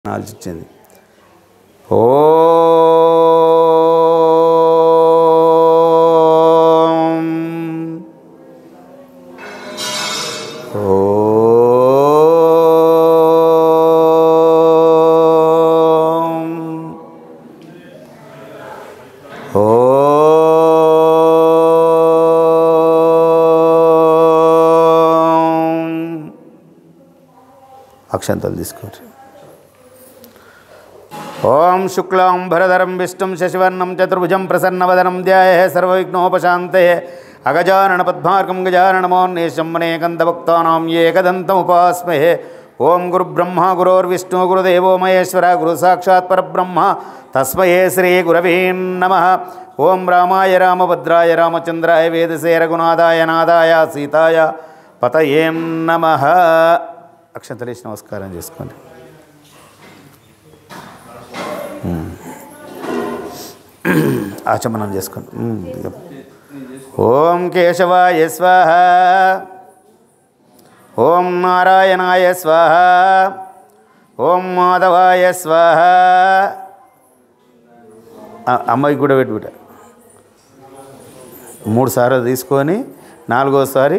ఆలోచించింది ఓం ఓం ఓం అక్షంతలు తీసుకోండి ఓం శుక్లాం భరధరం విష్ణుం శశివర్ణం చతుర్భుజం ప్రసన్నవదనం ధ్యాయ సర్వవిఘ్నోపశాంతే అగజానన పద్మార్గం గజాననమోన్నేశం అనేకందభక్తానాం ఏకదంతముపాస్మహే ఓం గురు బ్రహ్మ గురోర్విష్ణు గురుదేవో మహేశ్వర గురు సాక్షాత్ పరబ్రహ్మ తస్మయే శ్రీ గురవే నమ ఓం రామాయ రామభద్రాయ రామచంద్రాయ వేదసే రఘునాథాయ నాదాయ సీతాయ పతయేం నమ అక్షంతలేసి నమస్కారం చేసుకోండి ఆచమనం చేసుకోండి ఉమ్, ఇక. ఓం కేశవాయ స్వాహ ఓం నారాయణాయ స్వాహ ఓం మాధవాయ స్వాహ ఆ, అమ్మాయికి కూడా పెట్టు బిడ్డ మూడు సార్లు తీసుకొని నాలుగోసారి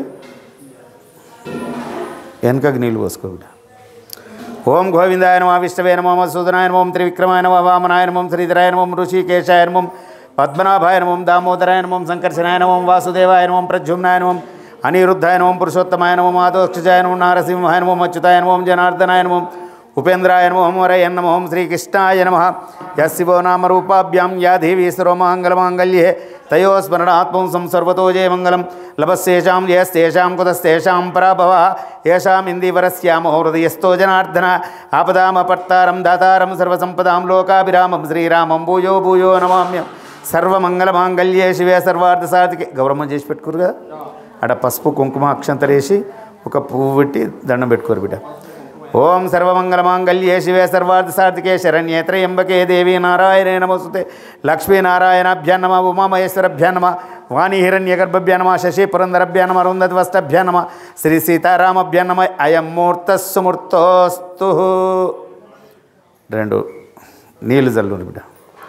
వెనకకి నీళ్ళు పోసుకో బిడ్డ ఓం గోవిందాయ నమ విష్ణవే నమ మధుసూదనాయ నమం త్రివిక్రమాయ నమ వామనాయ నమం శ్రీధరాయ నమం ఋషికేశాయ నమం పద్మనాభాయ నమం దామోదరాయ నమం సంకర్షణాయ నమం వాసుదేవాయ నమం ప్రద్యుమ్నాయ నమం అనిరుద్ధాయ నమం పురుషోత్తమాయ నమం ఆదోక్షజాయ నమం నారసింహాయ నమం అచ్యుతాయ నమం జనార్దనాయ నమం ఉపేంద్రాయ నమం వరయ నమం శ్రీకృష్ణాయ నమ యశివో నామ రూపాభ్యాం యా దేవీ సర్వమాంగళమాంగళ్యే తయో స్మరణాత్మం సంసర్వతో జయమంగళం లభస్యేషాం జయస్తేషాం కుతస్తేషాం పరాభవ ఏషాం ఇందివరస్యామో హృదయస్థో జనార్దన ఆపదామపర్తారం దాతారం సర్వసంపదాం లోకాభిరామం శ్రీరామం భూయో భూయో నమామ్యం సర్వమంగళమాంగళ్యే శివే సర్వార్థ సాధికే గౌరవం చేసి పెట్టుకోరు కదా అక్కడ పసుపు కుంకుమ అక్షంతరేసి ఒక పువ్వు పెట్టి దండం పెట్టుకోరు బిడ్డ ఓం సర్వమంగళమాంగళ్యే శివే సర్వార్థ సాధికే శరణ్యే త్రయంబకే దేవి నారాయణే నమస్తుతే లక్ష్మీనారాయణాభ్యా నమ ఉమామహేశ్వరభ్యా నమ వాణి హిరణ్యగర్భభ్యా నమ శశి పురంధరభ్యా నమ అరుంధతివస్తభ్యా నమ శ్రీ సీతారామభ్యా నమ అయం మూర్తస్సుమూర్తోస్తు రెండు నీళ్ళు జల్లుని బిడ్డ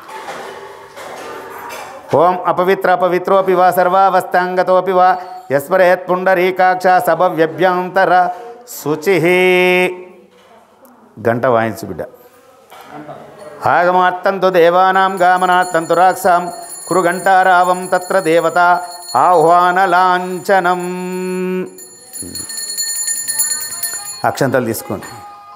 ఓం అపవిత్ర అపవిత్రోపి వా సర్వావస్థాంగతోపి వా యస్మరేత్ పుండరీకాక్ష సభవ్యభ్యంతర శుచి గంట వాయించు బిడ్డ ఆగమార్తంతు దేవానాం గామనార్తంతు రాక్షాం కురు గంటారావం తత్ర దేవత ఆహ్వానలాంఛనం అక్షంతలు తీసుకోండి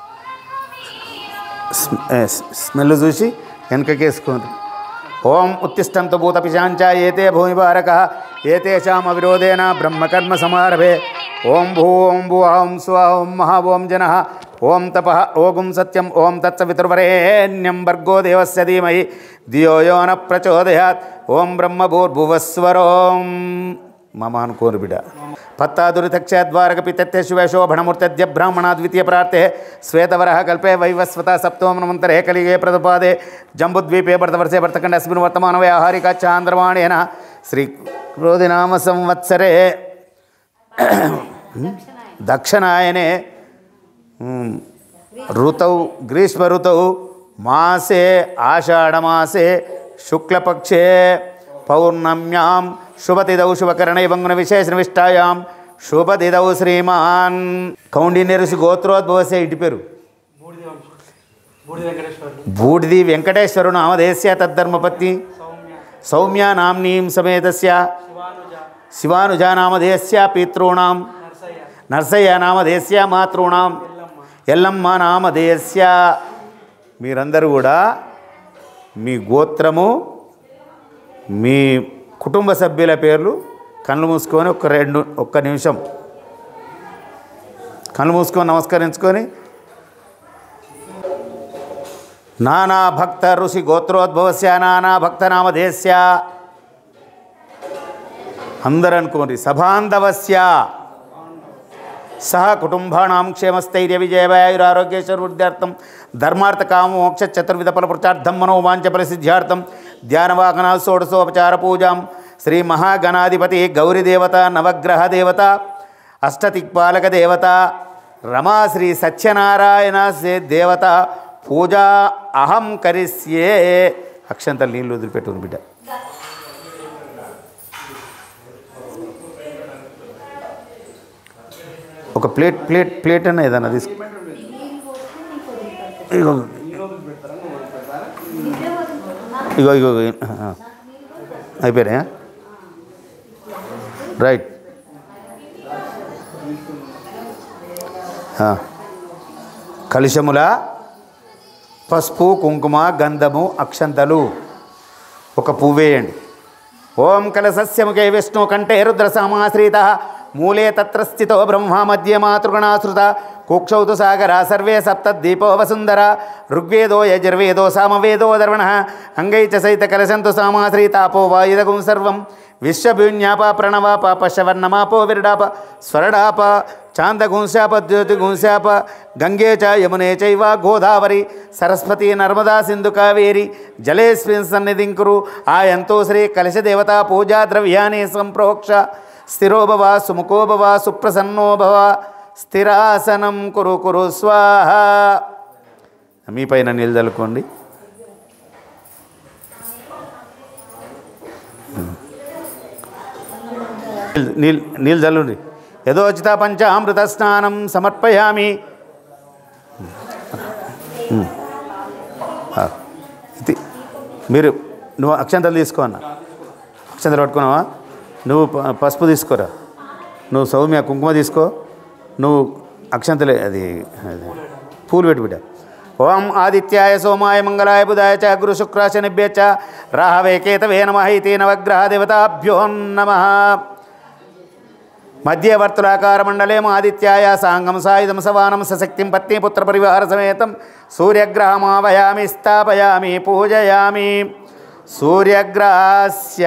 స్మె- ఏ, స్మెల్ చూసి వెనకకేసుకోండి ఓం ఉత్తిష్టంతు భూతపిశాంచ ఏతే భూమిభారక ఏతేషాం అవిరోధేన బ్రహ్మకర్మ సమారభే ఓం భూ ఓం భూ ఓం స్వ ఓం మహా ఓం జన ఓం తప ఓగుం సత్యం ఓం తత్సవితుర్వరేణ్యం భర్గో దేవస్య ధీమహి ధియో యో న ప్రచోదయాత్ ఓం బ్రహ్మభూర్భువస్వరోం మమ అనుకోరు బిడ పత్తాదురితక్షద్వారక పితత్తే శివశోభణమూర్త్య బ్రాహ్మణ ద్వితీయ ప్రార్థే శ్వేతవర కల్పే వైవస్వత సప్తమనంతరే కలిగే ప్రదపాదే జంబుద్వీపే భరతవర్షే భర్తఖండ అస్మిన్ వర్తమాన వ్యాహారిక చాంద్రమాణేన శ్రీ క్రోధినామ సంవత్సరే దక్షిణాయనే ఉమ్, ఋతౌ గ్రీష్మ ఋతౌ మాసే ఆషాఢమాసే శుక్లపక్షే పౌర్ణమ్యాం శుభతిదౌ శుభకరణే వంగున విశేషణ విష్టాయాం శుభతిదౌ శ్రీమాన్ కౌండిన్యరుషి గోత్రోద్భవసే ఇటు పేరు బూడిది వెంకటేశ్వరు నామధేస్య తద్ధర్మపత్ని సౌమ్య నామ్నీం సమేతస్య శివానుజా నామధేస్య పితॄణాం నర్సయ్య నామధేస్య మాతృణాం ఎల్లమ్మ నామధేస్య మీరందరూ కూడా మీ గోత్రము మీ కుటుంబ సభ్యుల పేర్లు కళ్ళు మూసుకొని ఒక రెండు ఒక్క నిమిషం కళ్ళు మూసుకొని నమస్కరించుకొని నానా భక్త ఋషి గోత్రోద్భవస్య నానా భక్త నామధేస్య అందరూ అనుకోండి సభాంధవస్య సహ కుటుంబానాం క్షేమస్థైర్య విజయవాయురారోగ్యేశ్వరుద్ధ్యర్థం ధర్మార్థ కామ మోక్ష చతుర్విధ ఫలపురుషార్థం మనోవాంఛ ఫలసిద్ధ్యార్థం ధ్యానవాహనా షోడశోపచార పూజాం శ్రీ మహాగణాధిపతి గౌరీదేవత నవగ్రహ దేవత అష్టదిక్పాలక దేవత రమా శ్రీ సత్యనారాయణ సే దేవత పూజా అహం కరిస్యే అక్షంతలు నీళ్ళు వదిలిపెట్టుకుని బిడ్డ ఒక ప్లేట్ ప్లేట్ ప్లేట్ అన్న ఏదన్నా తీసుకో ఇగో ఇగో ఇగో ఇగో. ఆ. అయిపోయినాయా రైట్ ఆ. కలుషముల పసుపు కుంకుమ గంధము అక్షంతలు ఒక పువ్వేయండి ఓం కలసస్యముఖే విష్ణు కంఠే రుద్ర సమాశ్రిత మూలే తత్ర స్థితో బ్రహ్మ మధ్య మాతృగణాశ్రుత కుక్షౌతు సాగర సర్వే సప్త దీపో వసుందర ఋగ్వేదో యజుర్వేదో సామవేదో దర్వణ అంగై చ సైత కలశంతు సామాశ్రితాపో వాయుదగుం సర్వం విశ్వభూన్యాప ప్రణవాప పశవర్ణమాపో విరడాప స్వరడాప చాందగుంశాప జ్యోతిగుంశాప గంగే చ యమునే చైవ గోదావరి సరస్వతి నర్మదా సింధు కావేరి జలేస్మిన్ సన్నిధిం కురు ఆయంతో శ్రీ కలశదేవత పూజా ద్రవ్యాన్ని సంప్రోక్ష స్థిరో భవ సుముఖో భవ సుప్రసన్నో భవ స్థిరాసనం కురు కురు స్వాహ మీ పైన నిలదలుకోండి నీళ్ళు నీళ్ళు చల్లుండి యథోచిత పంచామృత స్నానం సమర్పయామి ఉమ్. ఆ, ఇది మీరు నువ్వు అక్షంతలు తీసుకో అన్న అక్షంతలు పట్టుకున్నావా నువ్వు ప- పసుపు తీసుకోరా నువ్వు సౌమ్య కుంకుమ తీసుకో నువ్వు అక్షంతలే అది అది పూలు పెట్టి బిడ్డ ఓం ఆదిత్యాయ సోమాయ మంగళాయ బుధాయ చ గురు శుక్ర శనిభ్య చ రాహవే కేతవే నమ ఇతి నవగ్రహ దేవతాభ్యో నమ మధ్య వర్తులాకార మండలే ఆదిత్యాయ సాంగం సాయుధం సవానం సశక్తిం పత్ని పుత్ర పరివార సమేతం సూర్యగ్రహమావయామి స్థాపయామి పూజయామి సూర్యగ్రహస్య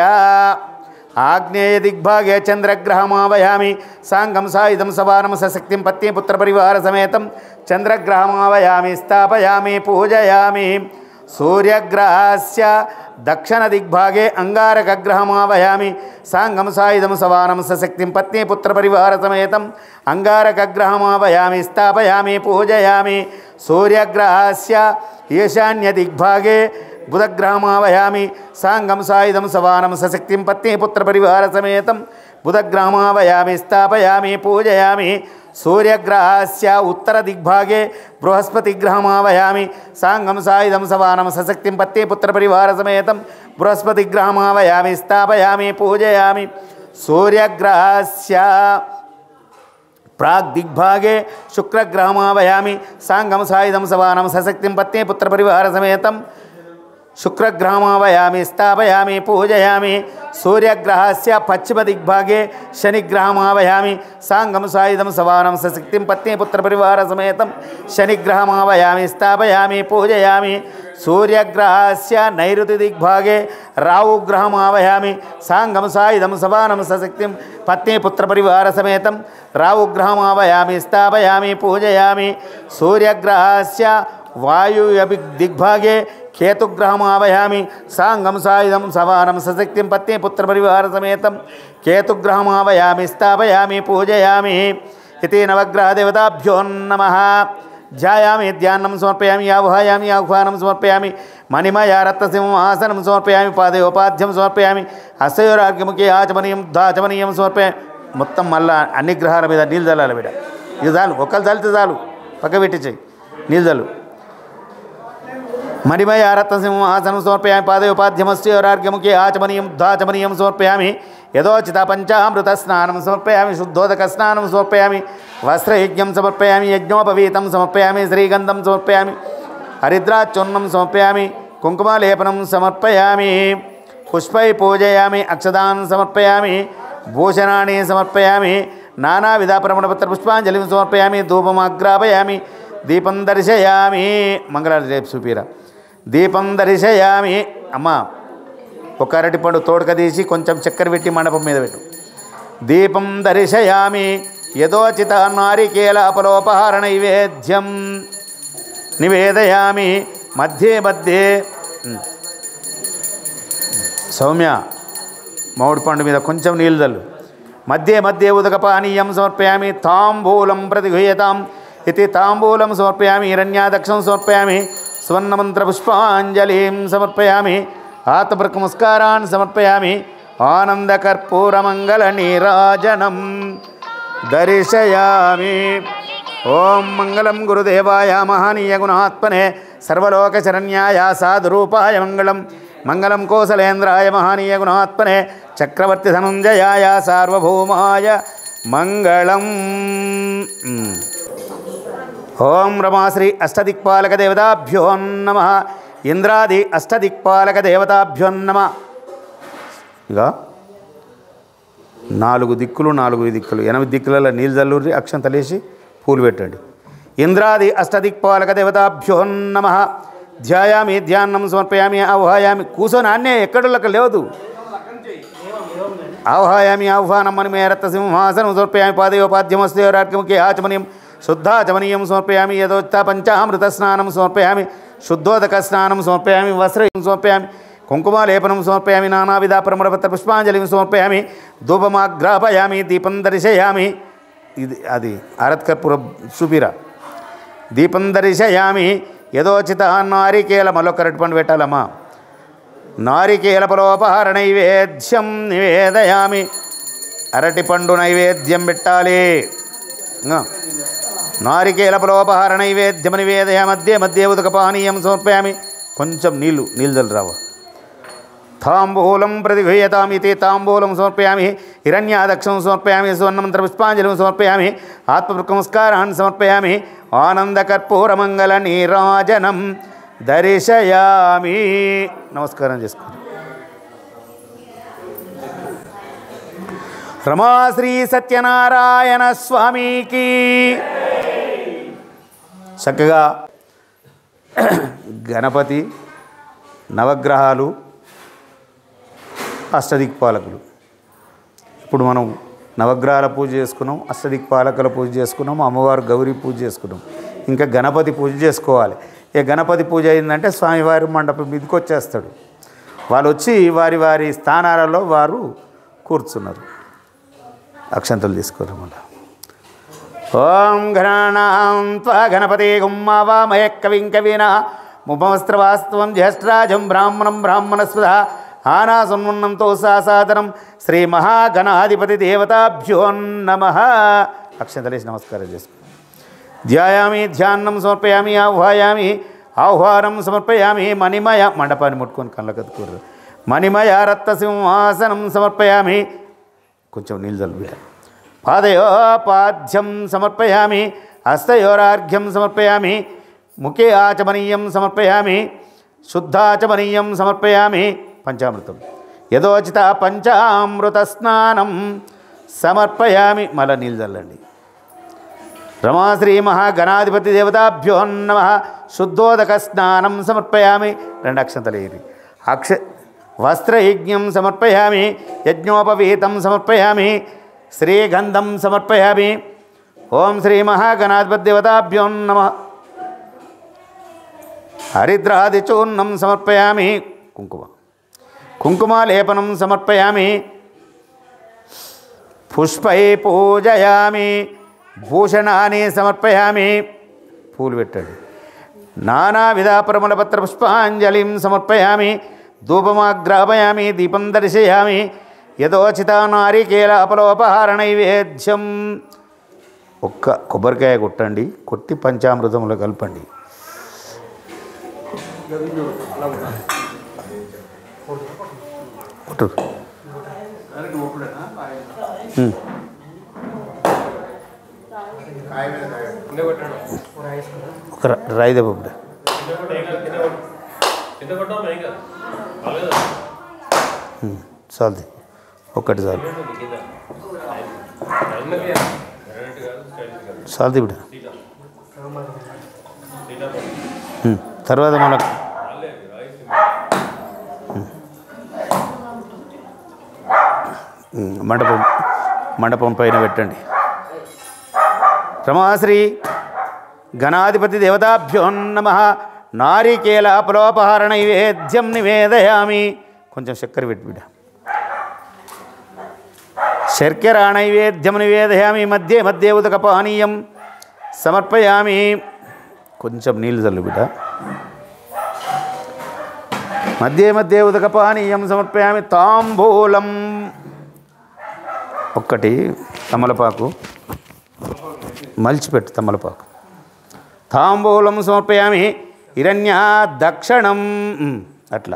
ఆగ్నేయ దిగ్భాగే చంద్రగ్రహమావయామి సాంగం సాయుధం సవానం సశక్తిం పత్ని పుత్ర పరివార సమేతం చంద్రగ్రహమావయామి స్థాపయామి పూజయామి సూర్యగ్రహస్య దక్షిణ దిగ్భాగే అంగారకగ్రహమావయామి సాంగం సాయుధం సవానం సశక్తిం పత్ని పుత్ర పరివార సమేతం అంగారకగ్రహమావయామి స్థాపయామి పూజయామి సూర్యగ్రహస్య ఈశాన్య దిగ్భాగే బుధగ్రహమావయామి సాంగం సాయుధం సవానం సశక్తిం పత్ని పుత్ర పరివార సమేతం బుధగ్రహమావయామి స్థాపయామి పూజయామి సూర్యగ్రహస్య ఉత్తర దిగ్భాగే బృహస్పతి గ్రహమావయామి సాంగం సాయుధం సవానం సశక్తిం పత్ని పుత్ర పరివార సమేతం బృహస్పతి గ్రహమావయామి స్థాపయామి పూజయామి సూర్యగ్రహస్య ప్రాగ్ దిగ్భాగే శుక్రగ్రహమావయామి సాంగం సాయుధం సవానం సశక్తిం పత్ని పుత్ర పరివార సమేతం శుక్రగ్రహమావయామి స్థాపయామి పూజయామి సూర్యగ్రహస్య పశ్చిమ దిగ్భాగే శనిగ్రహమావయామి సాంగం సాయుధం సవానం సశక్తిం పత్ని పుత్ర పరివార సమేతం శనిగ్రహమావయామి స్థాపయామి పూజయామి సూర్యగ్రహస్య నైరుతి దిగ్భాగే రావుగ్రహమావయామి సాంగం సాయుధం సవానం సశక్తిం పత్ని పుత్ర పరివార సమేతం రావుగ్రహమావయామి స్థాపయామి పూజయామి సూర్యగ్రహస్య వాయువ్య దిగ్భాగే కేతుగ్రహమావయామి సాంగం సాయుధం సవానం సశక్తిం పత్ని పుత్ర పరివార సమేతం కేతుగ్రహమావయామి స్థాపయామి పూజయామి ఇది నవగ్రహదేవతాభ్యో నమ ధ్యాయామి ధ్యానం సమర్పయామి ఆహ్వాయామి ఆహ్వానం సమర్పయామి మణిమయ రత్నసింహాసనం సమర్పయామి పాదయోపాధ్యం సమర్పయామి హస్తయోరాగ్యముఖి ఆచమనీయం దాచమనీయం సమర్పయామి మొత్తం మళ్ళా అన్ని గ్రహాల మీద నీళ్ళు చల్లాలి బిడ్డ ఇది చాలు ఒక్కరు చల్లితే చాలు పక్క పెట్టించాయి నీళ్ళు చల్లు మణిమయ రత్నసింహాసనం సమర్పయామి పాదయోపాధ్యమస్యోరార్ఘ్యముఖే ఆచమనీయం ధాచమనీయం సమర్పయామి యథోచిత పంచామృత స్నానం సమర్పయామి శుద్ధోదక స్నానం సమర్పయామి వస్త్రయజ్ఞం సమర్పయామి యజ్ఞోపవీతం సమర్పయామి శ్రీగంధం సమర్పయామి హరిద్రాచూర్ణం సమర్పయామి కుంకుమలేపనం సమర్పయామి పుష్పై పూజయామి అక్షదాన్ సమర్పయామి భూషణాన్ని సమర్పయామి నానావిధ ప్రమణపత్ర పుష్పాంజలిం సమర్పయామి ధూపమాగ్రాపయామి దీపం దర్శయామి మంగళారతి రేపు చూపిరా దీపం దర్శయామి అమ్మా ఒక అరటిపండు తోడక తీసి కొంచెం చక్కెర పెట్టి మండపం మీద పెట్టు దీపం దర్శయామి యథోచిత నారికేలాపలోపహార నైవేద్యం నివేదయామి మధ్యే మధ్యే ఉమ్. సౌమ్య మామిడి పండు మీద కొంచెం నీళ్ళు చల్లు మధ్య మధ్య ఉదకపానీయం సమర్పయామి తాంబూలం ప్రతిగృహ్యతాం ఇది తాంబూలం సమర్పయామి హిరణ్యాదక్షం సమర్పయామి సువర్ణమంత్రపుష్పాంజలిం సమర్పయామి ఆత్మపురకమస్కారాన్ సమర్పయామి ఆనందకర్పూరమంగళ నీరాజనం దర్శయామి ఓం మంగళం గురుదేవాయ మహనీయ గుణాత్మనే సర్వలోకశరణ్యాయ సాధురూపాయ మంగళం మంగళం కోసలేంద్రాయ మహనీయ గుణాత్మనే చక్రవర్తి ధనుంజయాయ సార్వభౌమాయ మంగళం మ్. ఓం రమాశ్రీ అష్టదిక్పాలక దేవతాభ్యో నమ ఇంద్రాది అష్టదిక్పాలక దేవతాభ్యో నమ ఇక నాలుగు దిక్కులు నాలుగు దిక్కులు ఎనిమిది దిక్కులలో నీళ్ళు చల్లూరి అక్షంతలేసి పూలు పెట్టండి ఇంద్రాది అష్టదిక్పాలక దేవతాభ్యో నమ ధ్యాయామి ధ్యానం సమర్పయామి ఆహ్వాయామి కూర్చొని అన్నే ఎక్కడులకు లేదు ఆహ్వాయామి ఆహ్వానం అని మేరత్త సింహాసనం సమర్పయామి పాదయోపాద్యమస్తయోరార్గముఖి ఆచమనీయం శుద్ధాచమనీయం సమర్పయామి యథోక్త పంచామృత స్నానం సమర్పయామి శుద్ధోదక స్నానం సమర్పయామి వస్త్రం సమర్పయామి కుంకుమాలేపనం సమర్పయామి నానావిధ ప్రమరపత్ర పుష్పాంజలిం సమర్పయామి ధూపమాగ్రాపయామి దీపం దర్శయామి ఇది అది అరత్కర్పూర చూపిరా దీపం దర్శయామి యథోచిత నారికేల మళ్ళొక్క రెట్టు పండు పెట్టాలమ్మా నారికేల పలోపహార నైవేద్యం నివేదయామి అరటిపండు నైవేద్యం పెట్టాలి ఇంకా. నారికేల పలోపహార నైవేద్యం నివేదయ మధ్య మధ్య ఉదక పానీయం సమర్పయామి కొంచెం నీళ్ళు నీళ్ళు జల్లు రావు తాంబూలం ప్రతిగృహ్యతాం ఇది తాంబూలం సమర్పయామి హిరణ్యాదక్షం సమర్పయామి సువర్ణమంత్ర పుష్పాంజలిం సమర్పయామి ఆత్మనమస్కారాన్ని సమర్పయామి ఆనందకర్పూరమంగళ నీరాజనం దర్శయామి నమస్కారం చేసుకోండి రమాశ్రీ సత్యనారాయణ స్వామికి చక్కగా గణపతి నవగ్రహాలు అష్టదిక్పాలకులు ఇప్పుడు మనం నవగ్రహాల పూజ చేసుకున్నాం అష్టదిక్పాలకుల పూజ చేసుకున్నాం అమ్మవారు గౌరీ పూజ చేసుకున్నాం ఇంకా గణపతి పూజ చేసుకోవాలి ఇక గణపతి పూజ అయిందంటే స్వామివారి మండపం మీదకి వచ్చేస్తాడు వాళ్ళు వచ్చి వారి వారి స్థానాలలో వారు కూర్చున్నారు అక్షంతలు తీసుకోరు మళ్ళీ ఓం గణానాం త్వా గణపతే గుమ్మావామయ కవిం కవీన ముపమస్త్రవాస్తవం జ్యేష్ఠరాజం బ్రాహ్మణం బ్రాహ్మణస్పద ఆనాసున్మున్నంతో సాసాదనం శ్రీ మహాగణాధిపతి దేవతాభ్యో నమ అక్షంతలేసి నమస్కారం చేసుకో ధ్యాయామి ధ్యానం సమర్పయామి ఆహ్వాయామి ఆహ్వానం సమర్పయామి మణిమయ మండపాన్ని ముట్టుకొని కళ్ళకత్తుకోరు మణిమయ రత్న సింహాసనం సమర్పయామి కొంచెం నీళ్ళు చల్లు పాదయోపాధ్యం సమర్పయామి హస్తయోరార్ఘ్యం సమర్పయామి ముఖే ఆచమనీయం సమర్పయామి శుద్ధాచమనీయం సమర్పయామి పంచామృతం యథోచిత పంచామృత స్నానం సమర్పయామి మళ్ళీ నీళ్ళు చల్లండి రమాశ్రీ మహాగణాధిపతి దేవతాభ్యో నమ శుద్ధోదక స్నానం సమర్పయామి రెండు అక్షంతలేరి అక్ష వస్త్రయజ్ఞం సమర్పయామి యజ్ఞోపవీతం సమర్పయామి శ్రీగంధం సమర్పయామి ఓం శ్రీ మహాగణాధిపతి దేవతాభ్యో నమ హరిద్రాదిచూర్ణం సమర్పయామి కుంకుమ కుంకుమాలేపనం సమర్పయామి పుష్పై పూజయామి భూషణాన్ని సమర్పయామి పూలు పెట్టండి నానావిధ ప్రమలపత్ర పుష్పాంజలిం సమర్పయామి ధూపమాగ్రాపయామి దీపం దర్శయామి యథోచిత నారికేల అపలోపహార నైవేద్యం ఒక్క కొబ్బరికాయ కొట్టండి కొట్టి పంచామృతంలో కలపండి కొట్టు ఉమ్. ఒక రా- రాయి దెబ్బ బిడ్డ. ఉమ్, చాలుది ఒక్కటి చాలు చాలుది బిడ్డ ఉమ్, తర్వాత మన మండపం మండపం పైన పెట్టండి రమాశ్రీ గణాధిపతి దేవతాభ్యో నమ నారికేల అపలోపహార నైవేద్యం నివేదయామి కొంచెం చక్కెర పెట్టి బిడ్డ శర్కర నైవేద్యం నివేదయామి మధ్య మధ్య ఉదక పానీయం సమర్పయామి కొంచెం నీళ్ళు చల్లు బిడ్డ మధ్య మధ్య ఉదకపానీయం సమర్పయామి తాంబూలం ఒక్కటి తమలపాకు మలిచిపెట్టు తమలపాకు తాంబూలం సమర్పయామి హిరణ్య దక్షిణం ఉమ్, అట్లా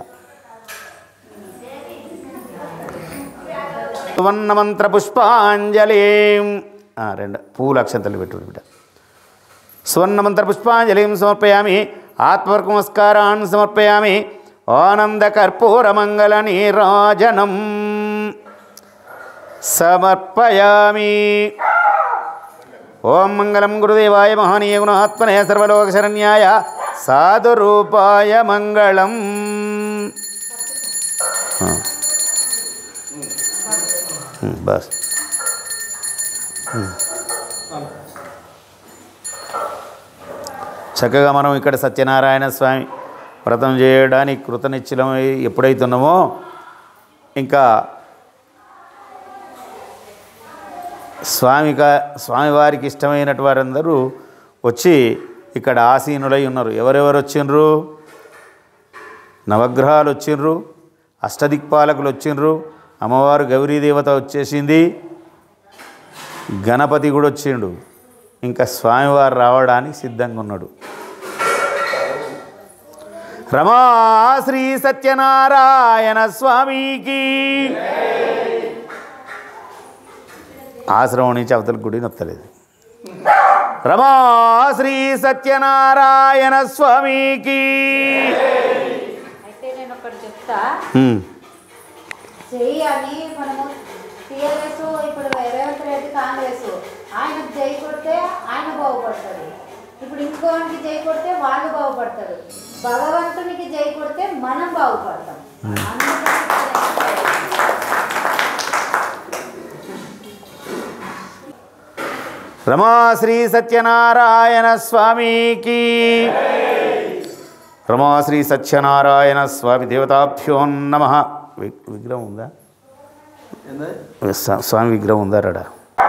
సువర్ణమంత్ర పుష్పాంజలి రెండు పూల అక్షంతలు పెట్టు బిడ్డ సువర్ణమంత్ర పుష్పాంజలిం సమర్పయామి ఆత్మవర్గ నమస్కారాన్ సమర్పయామి ఆనంద కర్పూర మంగళ నీరాజనం సమర్పయామి ఓం మంగళం గురుదేవాయ మహనీయ గుణాత్మనే సర్వలోక శరణ్యాయ సాధురూపాయ మంగళం ఆ. ఉమ్, బస్ చక్కగా మనం ఇక్కడ సత్యనారాయణ స్వామి వ్రతం చేయడానికి కృతనిశ్చలమై ఎప్పుడైతున్నామో ఇంకా స్వామిక స్వామివారికి ఇష్టమైనటు వారందరూ వచ్చి ఇక్కడ ఆసీనులై ఉన్నారు ఎవరెవరు వచ్చిండ్రు నవగ్రహాలు వచ్చిండ్రు అష్టదిక్పాలకులు వచ్చిండ్రు అమ్మవారు గౌరీదేవత వచ్చేసింది గణపతి కూడా వచ్చిండు ఇంకా స్వామివారు రావడానికి సిద్ధంగా ఉన్నాడు రమా శ్రీ సత్యనారాయణ స్వామికి ఆశ్రమం నుంచి అవతల గుడి నొత్తలేదు రమా శ్రీ సత్యనారాయణ స్వామికి అయితే నేను ఒకటి చెప్తా హ్మ్. జై అని మనము టీఆర్ఎస్ ఇప్పుడు రేవంత్ రెడ్డి కాంగ్రెస్ ఆయన జై కొడితే ఆయన బాగుపడతాడు ఇప్పుడు ఇంకోనికి జై కొడితే వాళ్ళు బాగుపడతారు భగవంతునికి జై కొడితే మనం బాగుపడతాం అందుకని రమా శ్రీ సత్యనారాయణ స్వామికి రమా శ్రీ సత్యనారాయణ స్వామి దేవతాభ్యో నమ విగ్రహం ఉందా స్వా- స్వామి విగ్రహం ఉందా రాడా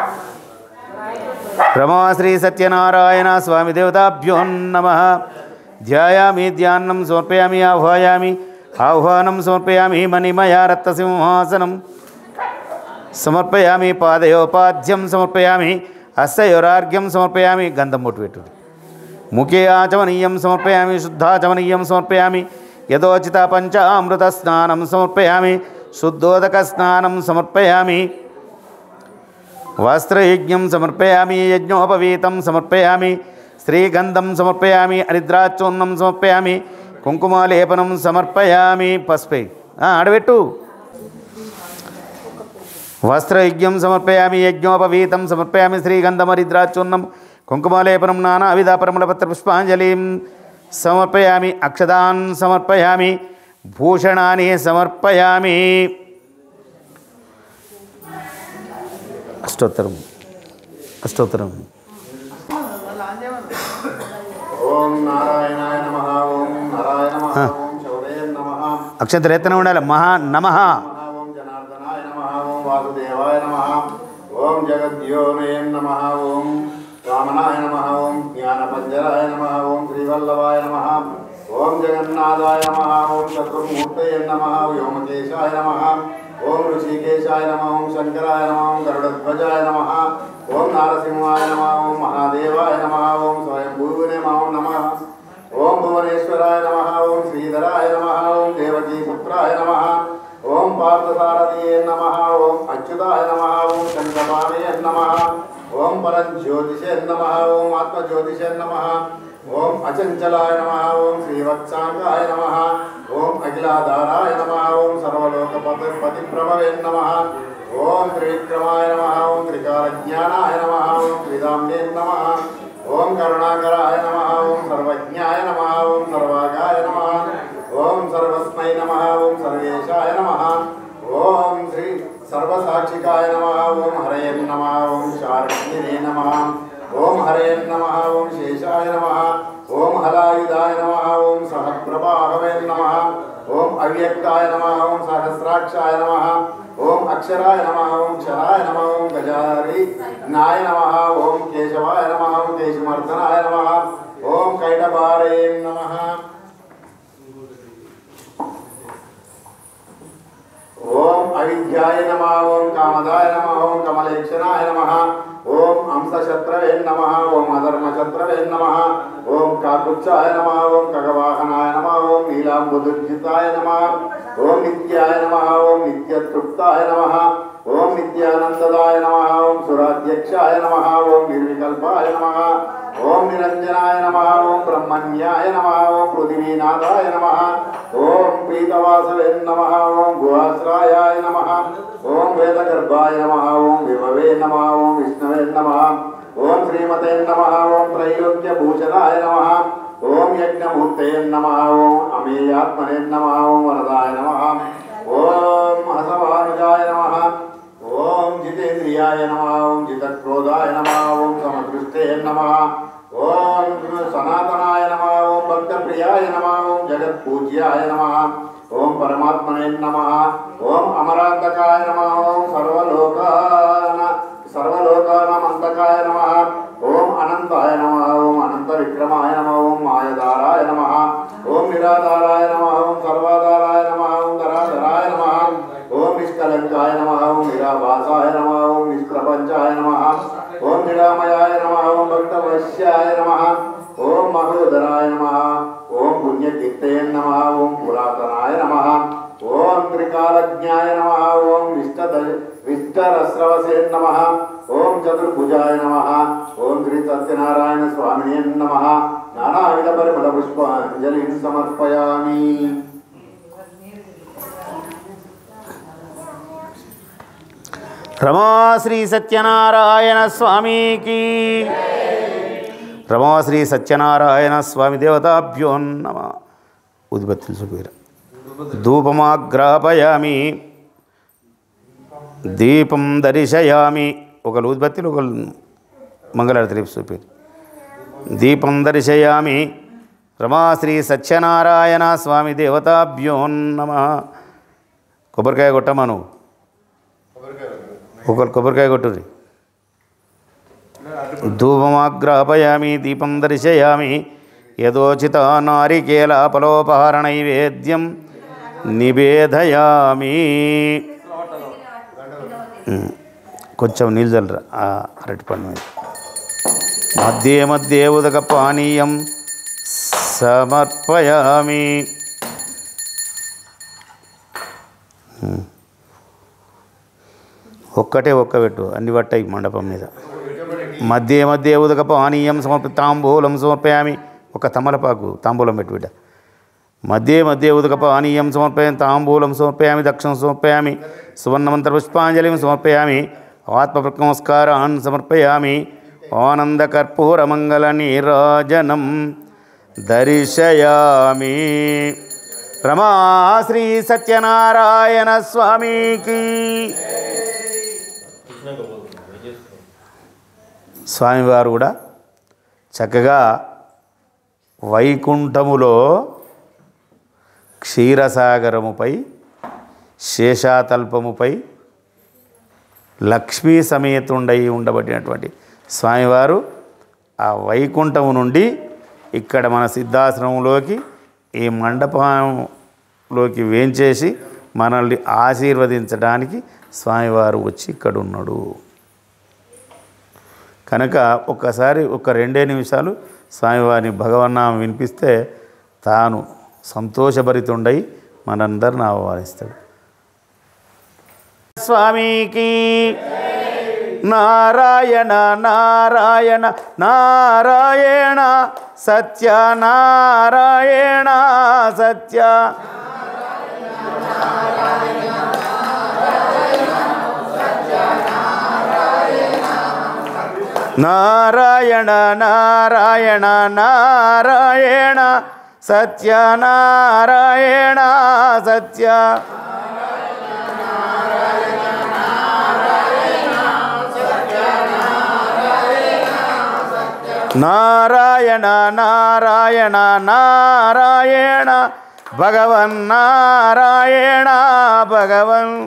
రమా శ్రీ సత్యనారాయణ స్వామి దేవతాభ్యో నమ ధ్యాయామి ధ్యానం సమర్పయామి ఆహ్వాయామి ఆహ్వానం సమర్పయామి మణిమయా రక్తసింహాసనం సమర్పయామి పాదయోపాధ్యం సమర్పయామి హస్తయోరార్ఘ్యం సమర్పయామి గంధం బొట్టు పెట్టు ముఖే ఆచమనీయం సమర్పయామి శుద్ధాచమనీయం సమర్పయామి యథోచిత పంచామృత స్నానం సమర్పయామి శుద్ధోదక స్నానం సమర్పయామి వస్త్రయజ్ఞం సమర్పయామి యజ్ఞోపవీతం సమర్పయామి శ్రీగంధం సమర్పయామి అనిద్రాచూర్ణం సమర్పయామి కుంకుమాలేపనం సమర్పయామి పసుపై ఆ, ఆడబెట్టు వస్త్రయజ్ఞం సమర్పయామి యజ్ఞోపవీతం సమర్పయామి శ్రీగంధమరిద్రాచూర్ణం కుంకుమాలేపనం నానావిధ పరిమళపత్ర పుష్పాంజలిం సమర్పయామి అక్షదాన్ సమర్పయామి భూషణాన్ని సమర్పయామి అష్టోత్తరం అష్టోత్తరం ఓం నారాయణాయ నమ ఓం నారాయణ నమ ఓం శౌర్య నమ అక్షంతలు ఎత్తన ఉండాలి మహా నమ ఓం జనార్దనాయ నమ ఓం వాసుదేవాయ నమ ఓం జగద్యోనే నమ ఓం వామనాయ నమ ఓం జ్ఞానపంజరాయ నమ ఓం శ్రీవల్లభాయ నమ ఓం జగన్నాథాయ నమ ఓం చతుర్మూర్తయ నమ వ్యోమకేశాయ నమ ఓం ఋషికేశాయ నమ ఓం శంకరాయ నమ ఓం గరుడధ్వజాయ నమ ఓం నారసింహాయ నమ ఓం మహాదేవాయ నమ ఓం స్వయంభూవినే నమ ఓం భువనేశ్వరాయ నమ ఓం శ్రీధరాయ నమ ఓం దేవకీపుత్రాయ నమ ఓం పార్థసారథియే నమ ఓం అచ్యుతాయ నమ ఓం శంకరాయ నమ ఓం పరంజ్యోతిషే నమ ఓం ఆత్మజ్యోతిషే నమ ఓం అచంచలాయ నమ ఓం శ్రీవత్సాంగాయ నమ ఓం అఖిలాధారాయ నమ ఓం సర్వలోకపతి పతిప్రభవే నమ ఓం త్రివిక్రమాయ నమ ఓం త్రికాలజ్ఞానాయ నమ ఓం త్రిదామ్నే నమ ఓం కరుణాకరాయ నమ ఓం సర్వజ్ఞాయ నమ ఓం సర్వాగాయ నమ ఓం సర్వస్మై నమ ఓం సర్వేశాయ నమ ఓం శ్రీ సర్వసాక్షికాయ నమ ఓం హరయ నమ ఓం శారణ్యనే నమ ఓం హరయ నమ ఓం శేషాయ నమ ఓం హలాయుధాయ నమ ఓం సహప్రభావే నమ ఓం అవ్యక్తాయ నమ ఓం సహస్రాక్షాయ నమ ఓం అక్షరాయ నమ ఓం క్షరాయ నమ ఓం గజారి నాయ నమ ఓం కేశవాయ నమ ఓం కేశమర్దనాయ నమ ఓం కైటబారే నమ వైవిధ్యాయ నమ ఓం కామదాయ నమ ఓం కమలేక్షణాయ నమ ఓం అంశశత్రవే నమ ఓం అధర్మశత్రవే నమ ఓం కాకుత్సాయ నమ ఓం ఖగవాహనాయ నమ ఓం నీలాంబుదుర్జితాయ నమ ఓం నిత్యాయ నమ ఓం నిత్యతృప్తాయ నమ ఓం నిత్యానందదాయ నమ ఓం సురాధ్యక్షాయ నమ ఓం నిర్వికల్పాయ నమ ఓం నిరంజనాయ నమ ఓం బ్రహ్మణ్యాయ నమ ఓం పృథివీనాథాయ నమ ఓం పీతవాసవే నమ ఓం గుహాశ్రాయాయ నమ ఓం వేదగర్భాయ నమ ఓం విభవే నమ ఓం విష్ణవే నమ ఓం శ్రీమతే నమ ఓం త్రైలోక్యభూషణాయ నమ ఓం యజ్ఞమూర్తే నమ ఓం అమేయాత్మనే నమ ఓం వరదాయ నమ ఓం హసభానుజాయ నమ ఓం జితేంద్రియాయ నమ ఓం జితక్రోధాయ నమ ఓం సమదృష్టే నమ ఓం సనాతనాయ నమ ఓం భక్తప్రియాయ నమ ఓం జగత్పూజ్యాయ నమ ఓం పరమాత్మనే నమ ఓం అమరాంతకాయ నమ ఓం సర్వలోకాన సర్వలోకానమంతకాయ నమ ఓం అనంతాయ నమ ఓం అనంత విక్రమాయ నమ ఓం మాయదారాయ నమ ఓం నిరాధారాయ నమ ఓం సర్వాధారాయ నమ ఓం ధరాధరాయ నమ ఓం నిష్కలంకాయ నమ ఓం నిరాభాసాయ నమ ఓం నిష్ప్రపంచాయ నమ ఓం నిరామయాయ నమ ఓం భక్తవశ్యాయ నమ ఓం మహోదరాయ నమ ఓం పుణ్యకీర్తే నమ ఓం పురాతనాయ నమ ఓం త్రికాలజ్ఞాయ నమ ఓం విష్ట విష్టరస్రవసే నమ ఓం చతుర్భుజాయ నమ ఓం శ్రీ సత్యనారాయణ స్వామినే నమ నానావిధ పరిమళ పుష్పాంజలి సమర్పయామి రమాశ్రీ సత్యనారాయణ స్వామికి రమాశ్రీ సత్యనారాయణ స్వామి దేవతాభ్యో నమ ఉదిబత్తులు చూపిరా ధూపమాగ్రాపయామి దీపం దర్శయామి ఒకరు ఉదిబత్తులు ఒకరు మంగళారతి రేపు చూపారు దీపం దర్శయామి రమాశ్రీ సత్యనారాయణ స్వామి దేవతాభ్యో నమ కొబ్బరికాయ కొట్టమను ఒకరు కొబ్బరికాయ కొట్టుర్రి ధూపమాగ్రాపయామి దీపం దర్శయామి యథోచిత నారికేల ఫలోపహార నైవేద్యం నివేదయామి ఉమ్, కొంచెం నీళ్ళు చల్లరా ఆ అరటి పండు మీద మధ్య మధ్య ఉదక పానీయం సమర్పయామి ఒక్కటే ఒక్క పెట్టు అన్ని పట్టాయి మండపం మీద మధ్య మధ్య ఉదక పానీయం సమర్పి తాంబూలం సమర్పయామి ఒక తమలపాకు తాంబూలం పెట్టు బిడ్డ మధ్య మధ్య ఉదక పానీయం సమర్పయామి తాంబూలం సమర్పయామి దక్షిణం సమర్పయామి సువర్ణమంత్ర పుష్పాంజలిం సమర్పయామి ఆత్మనమస్కారాన్ సమర్పయామి ఆనందకర్పూరమంగళ నీరాజనం దర్శయామి రమా శ్రీ సత్యనారాయణ స్వామికి స్వామివారు కూడా చక్కగా వైకుంఠములో క్షీరసాగరముపై శేషాతల్పముపై లక్ష్మీ సమేతుండై ఉండబడినటువంటి స్వామివారు ఆ వైకుంఠము నుండి ఇక్కడ మన సిద్ధాశ్రమంలోకి ఈ మండపంలోకి వేంచేసి మనల్ని ఆశీర్వదించడానికి స్వామివారు వచ్చి ఇక్కడ ఉన్నాడు కనుక ఒక్కసారి ఒక రెండే నిమిషాలు స్వామివారిని భగవన్నామం వినిపిస్తే తాను సంతోషభరితుండై మనందరిని ఆహ్వానిస్తాడు స్వామికి నారాయణ నారాయణ నారాయణ సత్య నారాయణ సత్య నారాయణ నారాయణ నారాయణ సత్య నారాయణ సత్య నారాయణ నారాయణ నారాయణ భగవన్ నారాయణ భగవన్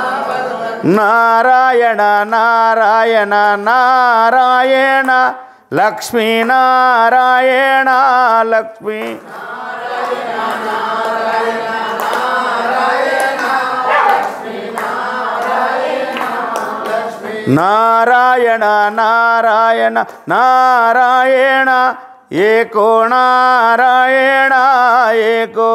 నారాయణ నారాయణ నారాయణ లక్ష్మీనారాయణ లక్ష్మీ నారాయణ నారాయణ నారాయణ ఏకో నారాయణ ఏకో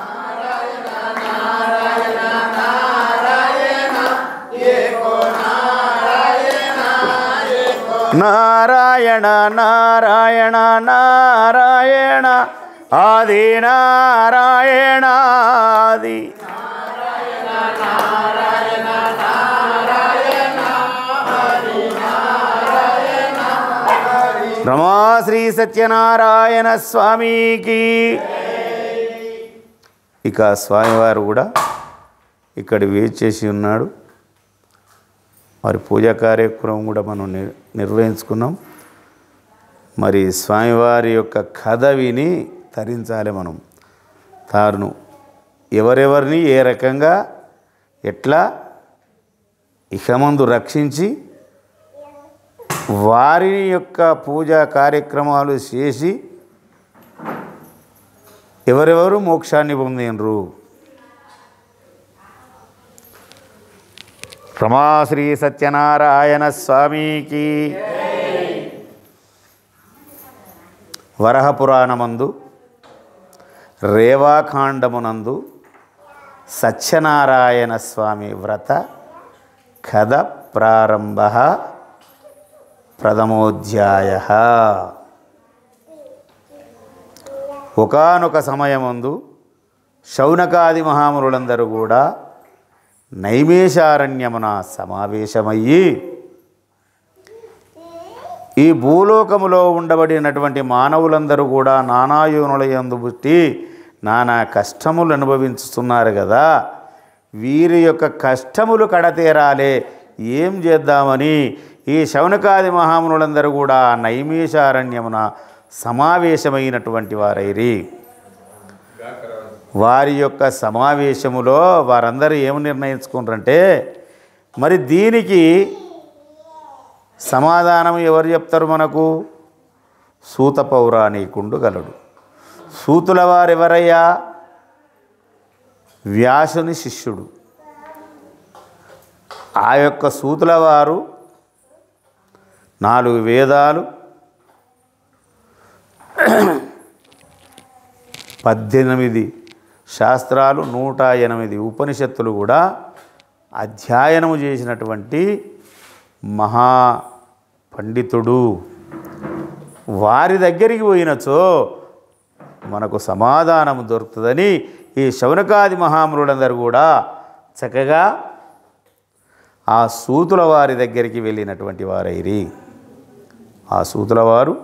నారాయణ నారాయణ నారాయణ ఆది నారాయణ ఆది రమాశ్రీ సత్యనారాయణ స్వామికి ఇక స్వామివారు కూడా ఇక్కడ వేచేసి ఉన్నాడు మరి పూజా కార్యక్రమం కూడా మనం నిర్- నిర్వహించుకున్నాం మరి స్వామివారి యొక్క కథ విని తరించాలి మనం తాను ఎవరెవరిని ఏ రకంగా ఎట్లా ఇకమందు రక్షించి వారి యొక్క పూజా కార్యక్రమాలు చేసి ఎవరెవరు మోక్షాన్ని పొందినరు రమాశ్రీ సత్యనారాయణ స్వామికి వరహపురాణమందు రేవాఖాండమునందు సత్యనారాయణ స్వామి వ్రత కథ ప్రారంభ ప్రథమోధ్యాయ ఒకనొక సమయమందు శౌనకాది మహామునులందరూ కూడా నైమేషారణ్యమున సమావేశమయ్యి ఈ భూలోకములో ఉండబడినటువంటి మానవులందరూ కూడా నానాయోనుల యందు పుట్టి నానా కష్టములు అనుభవించుతున్నారు కదా వీరి యొక్క కష్టములు కడతేరాలే ఏం చేద్దామని ఈ శౌనకాది మహామునులందరూ కూడా నైమేషారణ్యమున సమావేశమైనటువంటి వారైరి వారి యొక్క సమావేశములో వారందరూ ఏమి నిర్ణయించుకున్నారంటే మరి దీనికి సమాధానం ఎవరు చెప్తారు మనకు సూత పౌరాణికుండు గలడు సూతుల వారెవరయ్యా వ్యాసుని శిష్యుడు ఆ యొక్క సూతుల వారు నాలుగు వేదాలు పద్దెనిమిది శాస్త్రాలు నూట ఎనిమిది ఉపనిషత్తులు కూడా అధ్యయనము చేసినటువంటి మహా పండితుడు వారి దగ్గరికి పోయినచో మనకు సమాధానం దొరుకుతుందని ఈ శౌనకాది మహామునులందరూ కూడా చక్కగా ఆ సూతుల వారి దగ్గరికి వెళ్ళినటువంటి వారైరి ఆ సూతుల వారు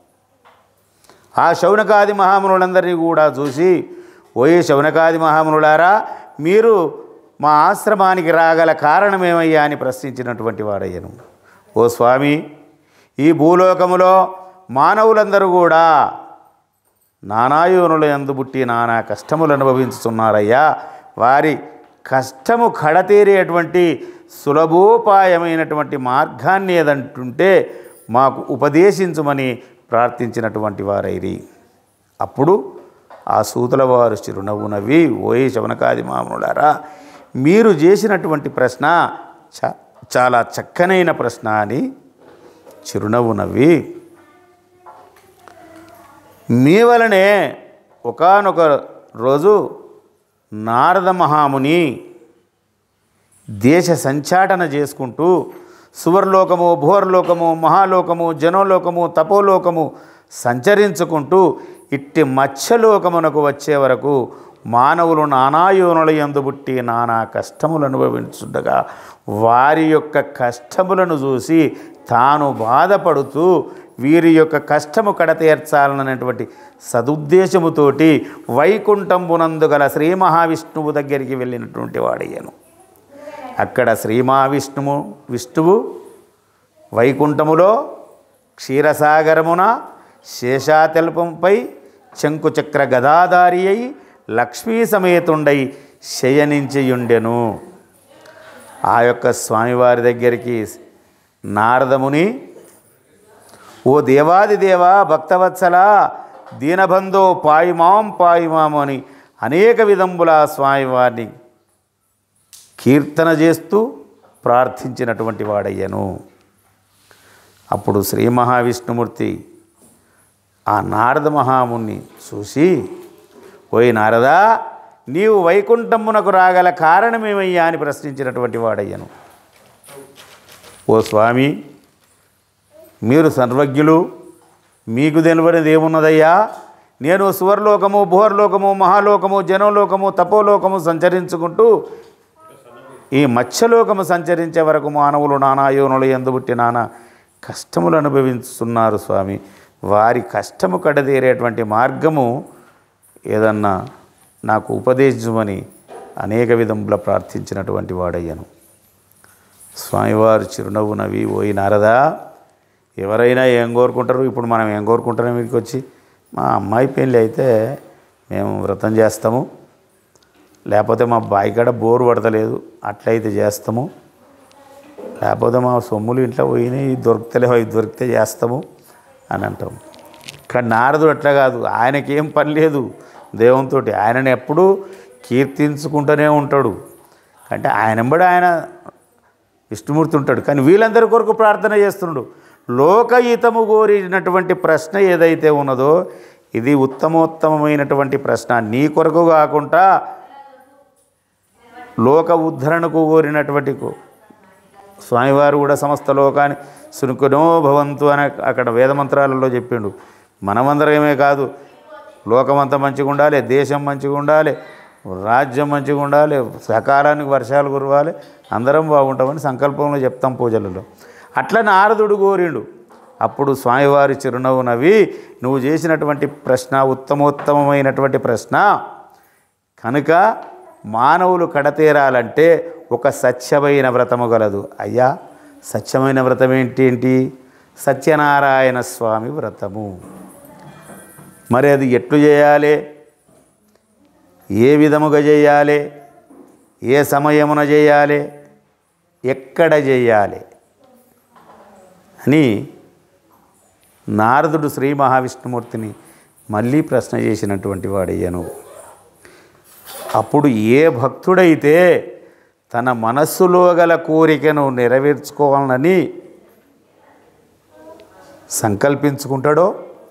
ఆ శౌనకాది మహామునులందరినీ కూడా చూసి ఓయే శౌనకాది మహామునులారా మీరు మా ఆశ్రమానికి రాగల కారణమేమయ్యా అని ప్రశ్నించినటువంటి వాడయ్యను ఓ స్వామి ఈ భూలోకములో మానవులందరూ కూడా నానాయోనుల ఎందు పుట్టి నానా కష్టములు అనుభవించుతున్నారయ్యా వారి కష్టము కడతీరేటువంటి సులభోపాయమైనటువంటి మార్గాన్ని ఏదంటుంటే మాకు ఉపదేశించమని ప్రార్థించినటువంటి వారైరి అప్పుడు ఆ సూతుల వారు చిరునవ్వు నవ్వి ఓయే శవనకాది మామూలారా మీరు చేసినటువంటి ప్రశ్న చ చాలా చక్కనైన ప్రశ్న అని చిరునవ్వు నవ్వి మీ వలనే ఒకానొక రోజు నారద మహాముని దేశ సంచాటన చేసుకుంటూ సువర్లోకము భూవర్లోకము మహాలోకము జనోలోకము తపోలోకము సంచరించుకుంటూ ఇట్టి మత్స్యలోకమునకు వచ్చే వరకు మానవులు నానాయోనుల యందు పుట్టి నానా కష్టములు అనుభవించుండగా వారి యొక్క కష్టములను చూసి తాను బాధపడుతూ వీరి యొక్క కష్టము కడతీర్చాలన్నటువంటి సదుద్దేశముతోటి వైకుంఠంబునందు గల శ్రీ మహావిష్ణువు దగ్గరికి వెళ్ళినటువంటి వాడయ్యను అక్కడ శ్రీ మహావిష్ణువు విష్ణువు వైకుంఠములో క్షీరసాగరమున శేషాతల్పంపై శంకుచక్ర గదాధారి అయి లక్ష్మీ సమేతుండై శయనించియుండెను ఆ యొక్క స్వామివారి దగ్గరికి నారదముని ఓ దేవాది దేవా భక్తవత్సల దీనబంధో పాయిమాం పాయిమాం అని అనేక విధంబుల స్వామివారిని కీర్తన చేస్తూ ప్రార్థించినటువంటి వాడయ్యను అప్పుడు శ్రీ మహావిష్ణుమూర్తి ఆ నారద మహాముని చూసి ఓయ్ నారదా నీవు వైకుంఠమునకు రాగల కారణమేమయ్యా అని ప్రశ్నించినటువంటి వాడయ్యను ఓ స్వామి మీరు సర్వజ్ఞులు మీకు తెలియనిది ఏమున్నదయ్యా నేను సువర్లోకము భూవర్లోకము మహాలోకము జనలోకము తపోలోకము సంచరించుకుంటూ ఈ మత్స్యలోకము సంచరించే వరకు మానవులు నానా యోనులు ఎందుబుట్టి నానా కష్టములు అనుభవిస్తున్నారు స్వామి వారి కష్టము కడదేరేటువంటి మార్గము ఏదన్నా నాకు ఉపదేశమని అనేక విధముల ప్రార్థించినటువంటి వాడయ్యను స్వామివారు చిరునవ్వు నవ్వి ఓయి నారదా ఎవరైనా ఏం కోరుకుంటారు ఇప్పుడు మనం ఏం కోరుకుంటాం మీకు వచ్చి మా అమ్మాయి పెళ్ళి అయితే మేము వ్రతం చేస్తాము లేకపోతే మా బాయి కాడ బోరు పడతలేదు అట్లయితే చేస్తాము లేకపోతే మా సొమ్ములు ఇంట్లో పోయినాయి దొరుకుతలేవు అవి దొరికితే చేస్తాము అని అంటాం కానీ నారదుడు అట్లా కాదు ఆయనకేం పని లేదు దేవునితో ఆయనను ఎప్పుడూ కీర్తించుకుంటూనే ఉంటాడు అంటే ఆయన వెంబడి ఆయన విష్ణుమూర్తి ఉంటాడు కానీ వీళ్ళందరి కొరకు ప్రార్థన చేస్తున్నాడు లోకహితము కోరినటువంటి ప్రశ్న ఏదైతే ఉన్నదో ఇది ఉత్తమోత్తమమైనటువంటి ప్రశ్న నీ కొరకు కాకుండా లోక ఉద్ధరణకు కోరినటువంటి కో- స్వామివారు కూడా సమస్త లోకాన్ని సునుకునో భవంతు అని అక్కడ వేదమంత్రాలలో చెప్పిండు మనమందరమే కాదు లోకమంతా మంచిగా ఉండాలి దేశం మంచిగా ఉండాలి రాజ్యం మంచిగా ఉండాలి సకాలానికి వర్షాలు కురవాలి అందరం బాగుంటామని సంకల్పంలో చెప్తాం పూజలలో అట్లా నారదుడు కోరిండు అప్పుడు స్వామివారి చిరునవ్వు నవ్వి నువ్వు చేసినటువంటి ప్రశ్న ఉత్తమోత్తమమైనటువంటి ప్రశ్న కనుక మానవులు కడతేరాలంటే ఒక సత్యమైన వ్రతము గలదు అయ్యా సత్యమైన వ్రతం ఏంటి ఏంటి సత్యనారాయణ స్వామి వ్రతము మరి అది ఎట్లు చేయాలి ఏ విధముగా చేయాలి ఏ సమయమున చేయాలి ఎక్కడ చేయాలి అని నారదుడు శ్రీ మహావిష్ణుమూర్తిని మళ్ళీ ప్రశ్న చేసినటువంటి వాడయ్యను అప్పుడు ఏ భక్తుడైతే తన మనస్సులో గల కోరికను నెరవేర్చుకోవాలని సంకల్పించుకుంటాడో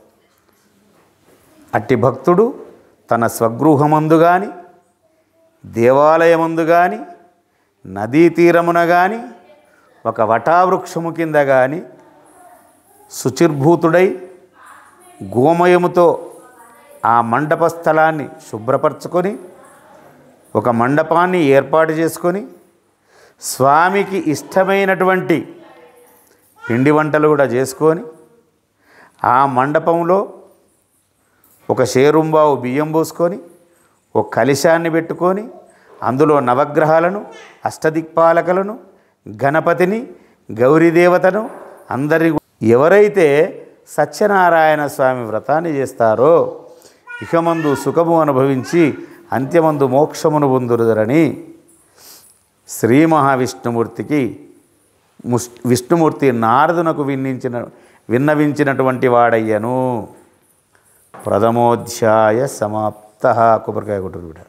అట్టి భక్తుడు తన స్వగృహమందు కానీ దేవాలయమందు కానీ నదీ తీరమున కానీ ఒక వటావృక్షము కింద కానీ శుచిర్భూతుడై గోమయముతో ఆ మండప స్థలాన్ని శుభ్రపరచుకొని ఒక మండపాన్ని ఏర్పాటు చేసుకొని స్వామికి ఇష్టమైనటువంటి పిండి వంటలు కూడా చేసుకొని ఆ మండపంలో ఒక షేరుంబావు బియ్యం పోసుకొని ఒక కలశాన్ని పెట్టుకొని అందులో నవగ్రహాలను అష్టదిక్పాలకలను గణపతిని గౌరీదేవతను అందరి ఎవరైతే సత్యనారాయణ స్వామి వ్రతాన్ని చేస్తారో ఇకమందు సుఖము అనుభవించి అంత్యమందు మోక్షమును పొందురుదరని శ్రీ మహావిష్ణుమూర్తికి ముస్ విష్ణుమూర్తి నారదునకు విన్నించిన విన్నవించినటువంటి వాడయ్యను ప్రథమోధ్యాయ సమాప్త కొబ్బరికాయ కొట్టుడు బిడ్డ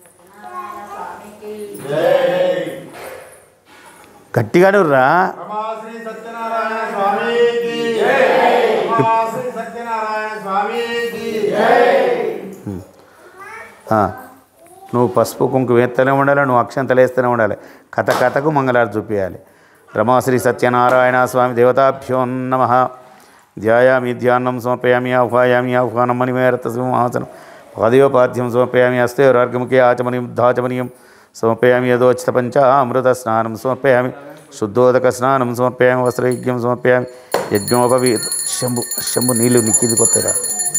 గట్టిగానే రా రమాశ్రీ సత్యనారాయణ స్వామికి రమాశ్రీ సత్యనారాయణ స్వామికి ఆ, నువ్వు పసుపు కుంకుమ వేస్తూనే ఉండాలి నువ్వు అక్షంతలు వేస్తూనే ఉండాలి కథ కథకు మంగళారు చూపించాలి రమాశ్రీ సత్యనారాయణ స్వామి దేవతాభ్యో నమ ధ్యాయామి ధ్యానం సమర్పయామి ఆహ్వాయామి ఆహ్వానం మణిమేరత సింహాసనం పాదయోపాద్యం సమర్పయామి హస్తే రార్గముఖే ఆచమనీయం ధాచమనీయం సమర్పయామి యథోచిత పంచ అమృత స్నానం సమర్పయామి శుద్ధోదక స్నానం సమర్పయామి వస్త్రయజ్ఞం సమర్పయామి యజ్ఞోపవీ శంభు శంభు నీళ్ళు నిక్కింది కొత్తగా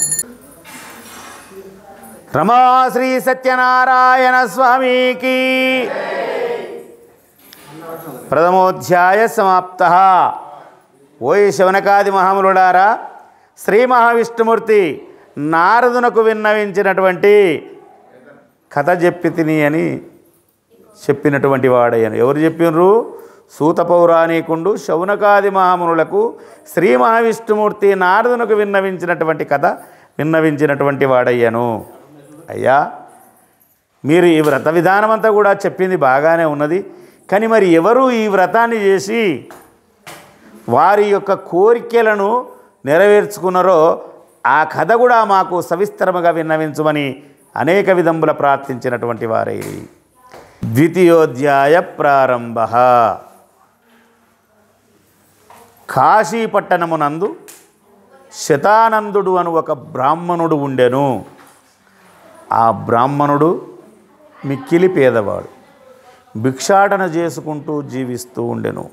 రమా శ్రీ సత్యనారాయణ స్వామికి ప్రథమోధ్యాయ సమాప్త ఓయి శవనకాది మహాములుడారా శ్రీ మహావిష్ణుమూర్తి నారదునకు విన్నవించినటువంటి కథ చెప్పి తిని అని చెప్పినటువంటి వాడయ్యను ఎవరు చెప్పినరు సూత పౌరాణికుండు శౌనకాది మహామునులకు శ్రీ మహావిష్ణుమూర్తి నారదునకు విన్నవించినటువంటి కథ విన్నవించినటువంటి వాడయ్యను అయ్యా మీరు ఈ వ్రత విధానం అంతా కూడా చెప్పింది బాగానే ఉన్నది కానీ మరి ఎవరు ఈ వ్రతాన్ని చేసి వారి యొక్క కోరికలను నెరవేర్చుకున్నారో ఆ కథ కూడా మాకు సవిస్తరముగా విన్నవించమని అనేక విధముల ప్రార్థించినటువంటి వారై ద్వితీయోధ్యాయ ప్రారంభ కాశీపట్టణమునందు శతానందుడు అను ఒక బ్రాహ్మణుడు ఉండెను ఆ బ్రాహ్మణుడు మిక్కిలి పేదవాడు భిక్షాటన చేసుకుంటూ జీవిస్తూ ఉండెను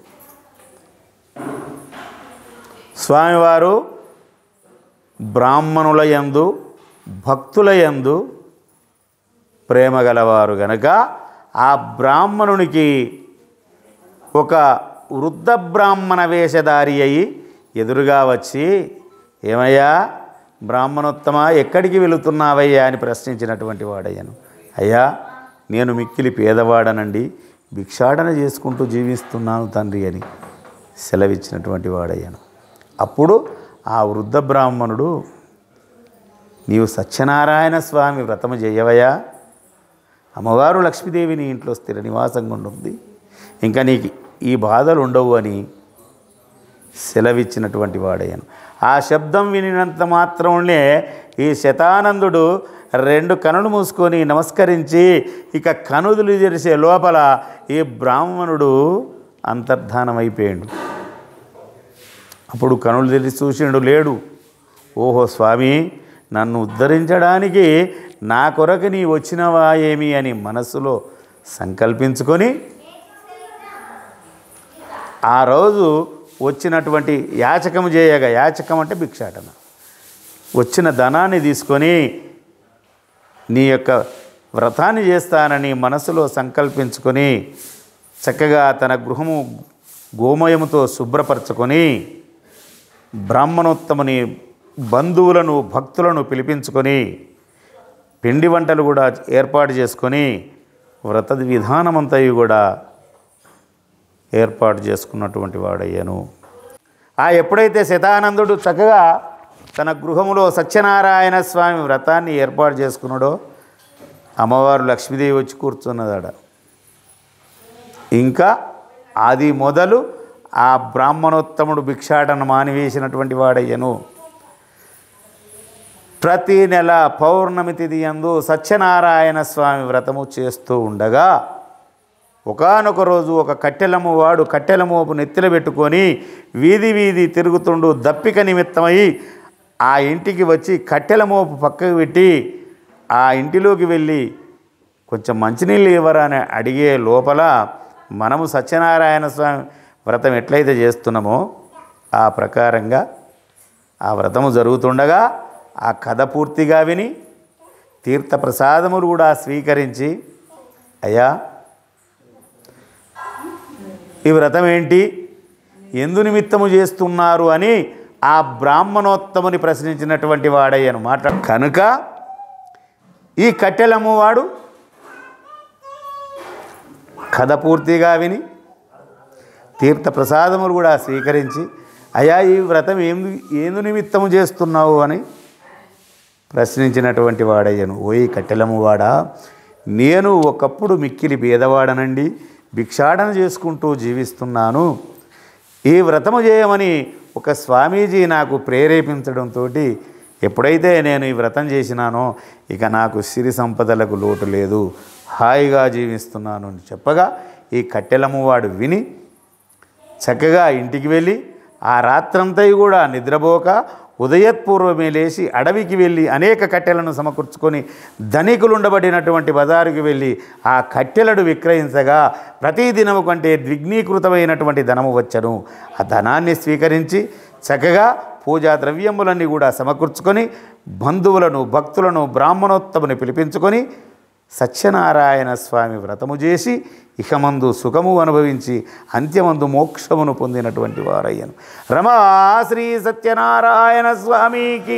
స్వామివారు బ్రాహ్మణుల యందు భక్తుల యందు ప్రేమ గలవారు గనక ఆ బ్రాహ్మణునికి ఒక వృద్ధ బ్రాహ్మణ వేషధారి అయి ఎదురుగా వచ్చి ఏమయ్యా బ్రాహ్మణోత్తమ ఎక్కడికి వెళుతున్నావయ్యా అని ప్రశ్నించినటువంటి వాడయ్యాను అయ్యా నేను మిక్కిలి పేదవాడనండి భిక్షాటన చేసుకుంటూ జీవిస్తున్నాను తండ్రి అని సెలవిచ్చినటువంటి వాడయ్యాను అప్పుడు ఆ వృద్ధ బ్రాహ్మణుడు నీవు సత్యనారాయణ స్వామి వ్రతము చేయవయా అమ్మవారు లక్ష్మీదేవి నీ ఇంట్లో స్థిర నివాసంగా ఉంటుంది ఇంకా నీకు ఈ బాధలు ఉండవు అని సెలవిచ్చినటువంటి వాడయ్యాను ఆ శబ్దం వినినంత మాత్రంలో ఈ శతానందుడు రెండు కనులు మూసుకొని నమస్కరించి ఇక కనుదులు తెరిసే లోపల ఈ బ్రాహ్మణుడు అంతర్ధానమైపోయాడు అప్పుడు కనులు తెరిచి చూసిండు లేడు ఓహో స్వామి నన్ను ఉద్ధరించడానికి నా కొరకు నీ వచ్చినవా ఏమి అని మనస్సులో సంకల్పించుకొని ఆ రోజు వచ్చినటువంటి యాచకం చేయగా యాచకం అంటే భిక్షాటన వచ్చిన ధనాన్ని తీసుకొని నీ యొక్క వ్రతాన్ని చేస్తానని మనసులో సంకల్పించుకొని చక్కగా తన గృహము గోమయముతో శుభ్రపరచుకొని బ్రాహ్మణోత్తముని బంధువులను భక్తులను పిలిపించుకొని పిండి వంటలు కూడా ఏర్పాటు చేసుకొని వ్రత విధానమంతయు కూడా ఏర్పాటు చేసుకున్నటువంటి వాడయ్యను ఆ ఎప్పుడైతే శతానందుడు చక్కగా తన గృహములో సత్యనారాయణ స్వామి వ్రతాన్ని ఏర్పాటు చేసుకున్నాడో అమ్మవారు లక్ష్మీదేవి వచ్చి కూర్చున్నదాడ ఇంకా అది మొదలు ఆ బ్రాహ్మణోత్తముడు భిక్షాటన మానివేసినటువంటి వాడయ్యను ప్రతి నెల పౌర్ణమి తిథి యందు సత్యనారాయణ స్వామి వ్రతము చేస్తూ ఉండగా ఒకానొక రోజు ఒక కట్టెలము వాడు కట్టెల మోపు నెత్తిన పెట్టుకొని వీధి వీధి తిరుగుతుండు దప్పిక నిమిత్తమై ఆ ఇంటికి వచ్చి కట్టెల మోపు పక్కకు పెట్టి ఆ ఇంటిలోకి వెళ్ళి కొంచెం మంచినీళ్ళు ఇవ్వరా అని అడిగే లోపల మనము సత్యనారాయణ స్వామి వ్రతం ఎట్లయితే చేస్తున్నామో ఆ ప్రకారంగా ఆ వ్రతము జరుగుతుండగా ఆ కథ పూర్తిగా విని తీర్థప్రసాదములు కూడా స్వీకరించి అయ్యా ఈ వ్రతం ఏంటి ఎందు నిమిత్తము చేస్తున్నారు అని ఆ బ్రాహ్మణోత్తముని ప్రశ్నించినటువంటి వాడయ్యను మాట కనుక ఈ కట్టెలమ్మవాడు కథ పూర్తిగా విని తీర్థ ప్రసాదములు కూడా స్వీకరించి అయా ఈ వ్రతం ఏం ఏందు నిమిత్తము చేస్తున్నావు అని ప్రశ్నించినటువంటి వాడయ్యను ఓయి కట్టెలము వాడా నేను ఒకప్పుడు మిక్కిలి పేదవాడనండి భిక్షాటన చేసుకుంటూ జీవిస్తున్నాను ఈ వ్రతము చేయమని ఒక స్వామీజీ నాకు ప్రేరేపించడంతో ఎప్పుడైతే నేను ఈ వ్రతం చేసినానో ఇక నాకు సిరి సంపదలకు లోటు లేదు హాయిగా జీవిస్తున్నాను అని చెప్పగా ఈ కట్టెలము వాడు విని చక్కగా ఇంటికి వెళ్ళి ఆ రాత్రంతా కూడా నిద్రపోక ఉదయత్పూర్వమే లేచి అడవికి వెళ్ళి అనేక కట్టెలను సమకూర్చుకొని ధనికులు ఉండబడినటువంటి బజారుకి వెళ్ళి ఆ కట్టెలను విక్రయించగా ప్రతి దినము కంటే ద్విగ్నీకృతమైనటువంటి ధనము వచ్చను ఆ ధనాన్ని స్వీకరించి చక్కగా పూజా ద్రవ్యములన్నీ కూడా సమకూర్చుకొని బంధువులను భక్తులను బ్రాహ్మణోత్తముని పిలిపించుకొని సత్యనారాయణ స్వామి వ్రతము చేసి ఇహమందు సుఖము అనుభవించి అంత్యమందు మోక్షమును పొందినటువంటి వారయ్యను రమా శ్రీ సత్యనారాయణ స్వామికి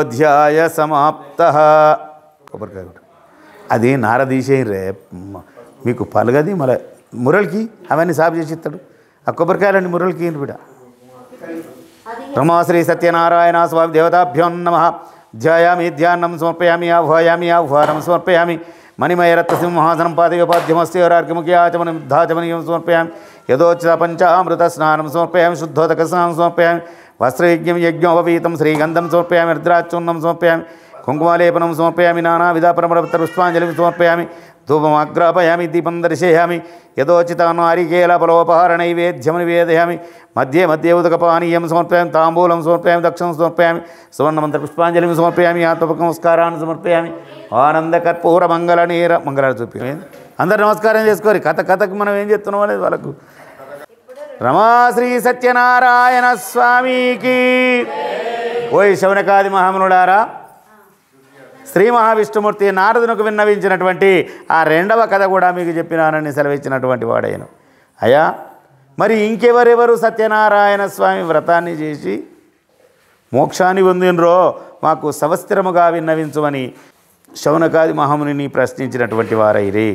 ద్వితీయోధ్యాయ సమాప్త కొబ్బరికాయ కొట్టు. అది నారదీసే రే మీకు పలగది మళ్ళీ మురళికి అవన్నీ సాగు చేసి ఇస్తాడు ఆ కొబ్బరికాయలన్నీ మురళికి ఇయ్యండి బిడ్డ అది బ్రహ్మశ్రీ సత్యనారాయణ స్వామి దేవతాభ్యో నమ ధ్యాయామి ధ్యానం సమర్పయామి ఆహ్వాయామి ఆహ్వానం సమర్పయామి మణిమయరత్న సింహాసనం పాదయోపాద్యమస్యోరార్ఘ్యముఖి ఆచమనం ధాచమనీయం సమర్పయామి యథోచిత పంచామృత స్నానం సమర్పయామి శుద్ధోదక స్నానం సమర్పయామి వస్త్రయజ్ఞం యజ్ఞోపవీతం శ్రీగంధం సమర్పయామి రుద్రాచూర్ణం సమర్పయామి కుంకుమాలేపనం సమర్పయామి నానావిధ పరమపత్ర పుష్పాంజలిం సమర్పయామి ధూపమాగ్రాపయామి దీపం దర్శయామి యథోచితానారికేలఫలోపహార నైవేద్యం నివేదయామి మధ్యే మధ్యే ఉదకపానీయం సమర్పయామి తాంబూలం సమర్పయామి దక్షిణం సమర్పయామి సువర్ణమంత్ర పుష్పాంజలిం సమర్పయామి ఆత్మపక నమస్కారాన్ని సమర్పయామి ఆనంద కర్పూర మంగళ నీర మంగళాలు చూపి అందరు నమస్కారం చేసుకోరు కథ కథకు మనం ఏం చెప్తున్నాం అనేది వాళ్ళకు రమాశ్రీ సత్యనారాయణ స్వామికి ఓయ్ శౌనకాది మహామునుడారా శ్రీ మహావిష్ణుమూర్తి నారదునికి విన్నవించినటువంటి ఆ రెండవ కథ కూడా మీకు చెప్పినానని సెలవిచ్చినటువంటి వాడైన అయ్యా మరి ఇంకెవరెవరు సత్యనారాయణ స్వామి వ్రతాన్ని చేసి మోక్షాన్ని పొందినరో మాకు సవస్థిరముగా విన్నవించమని శౌనకాది మహామునిని ప్రశ్నించినటువంటి వారైరి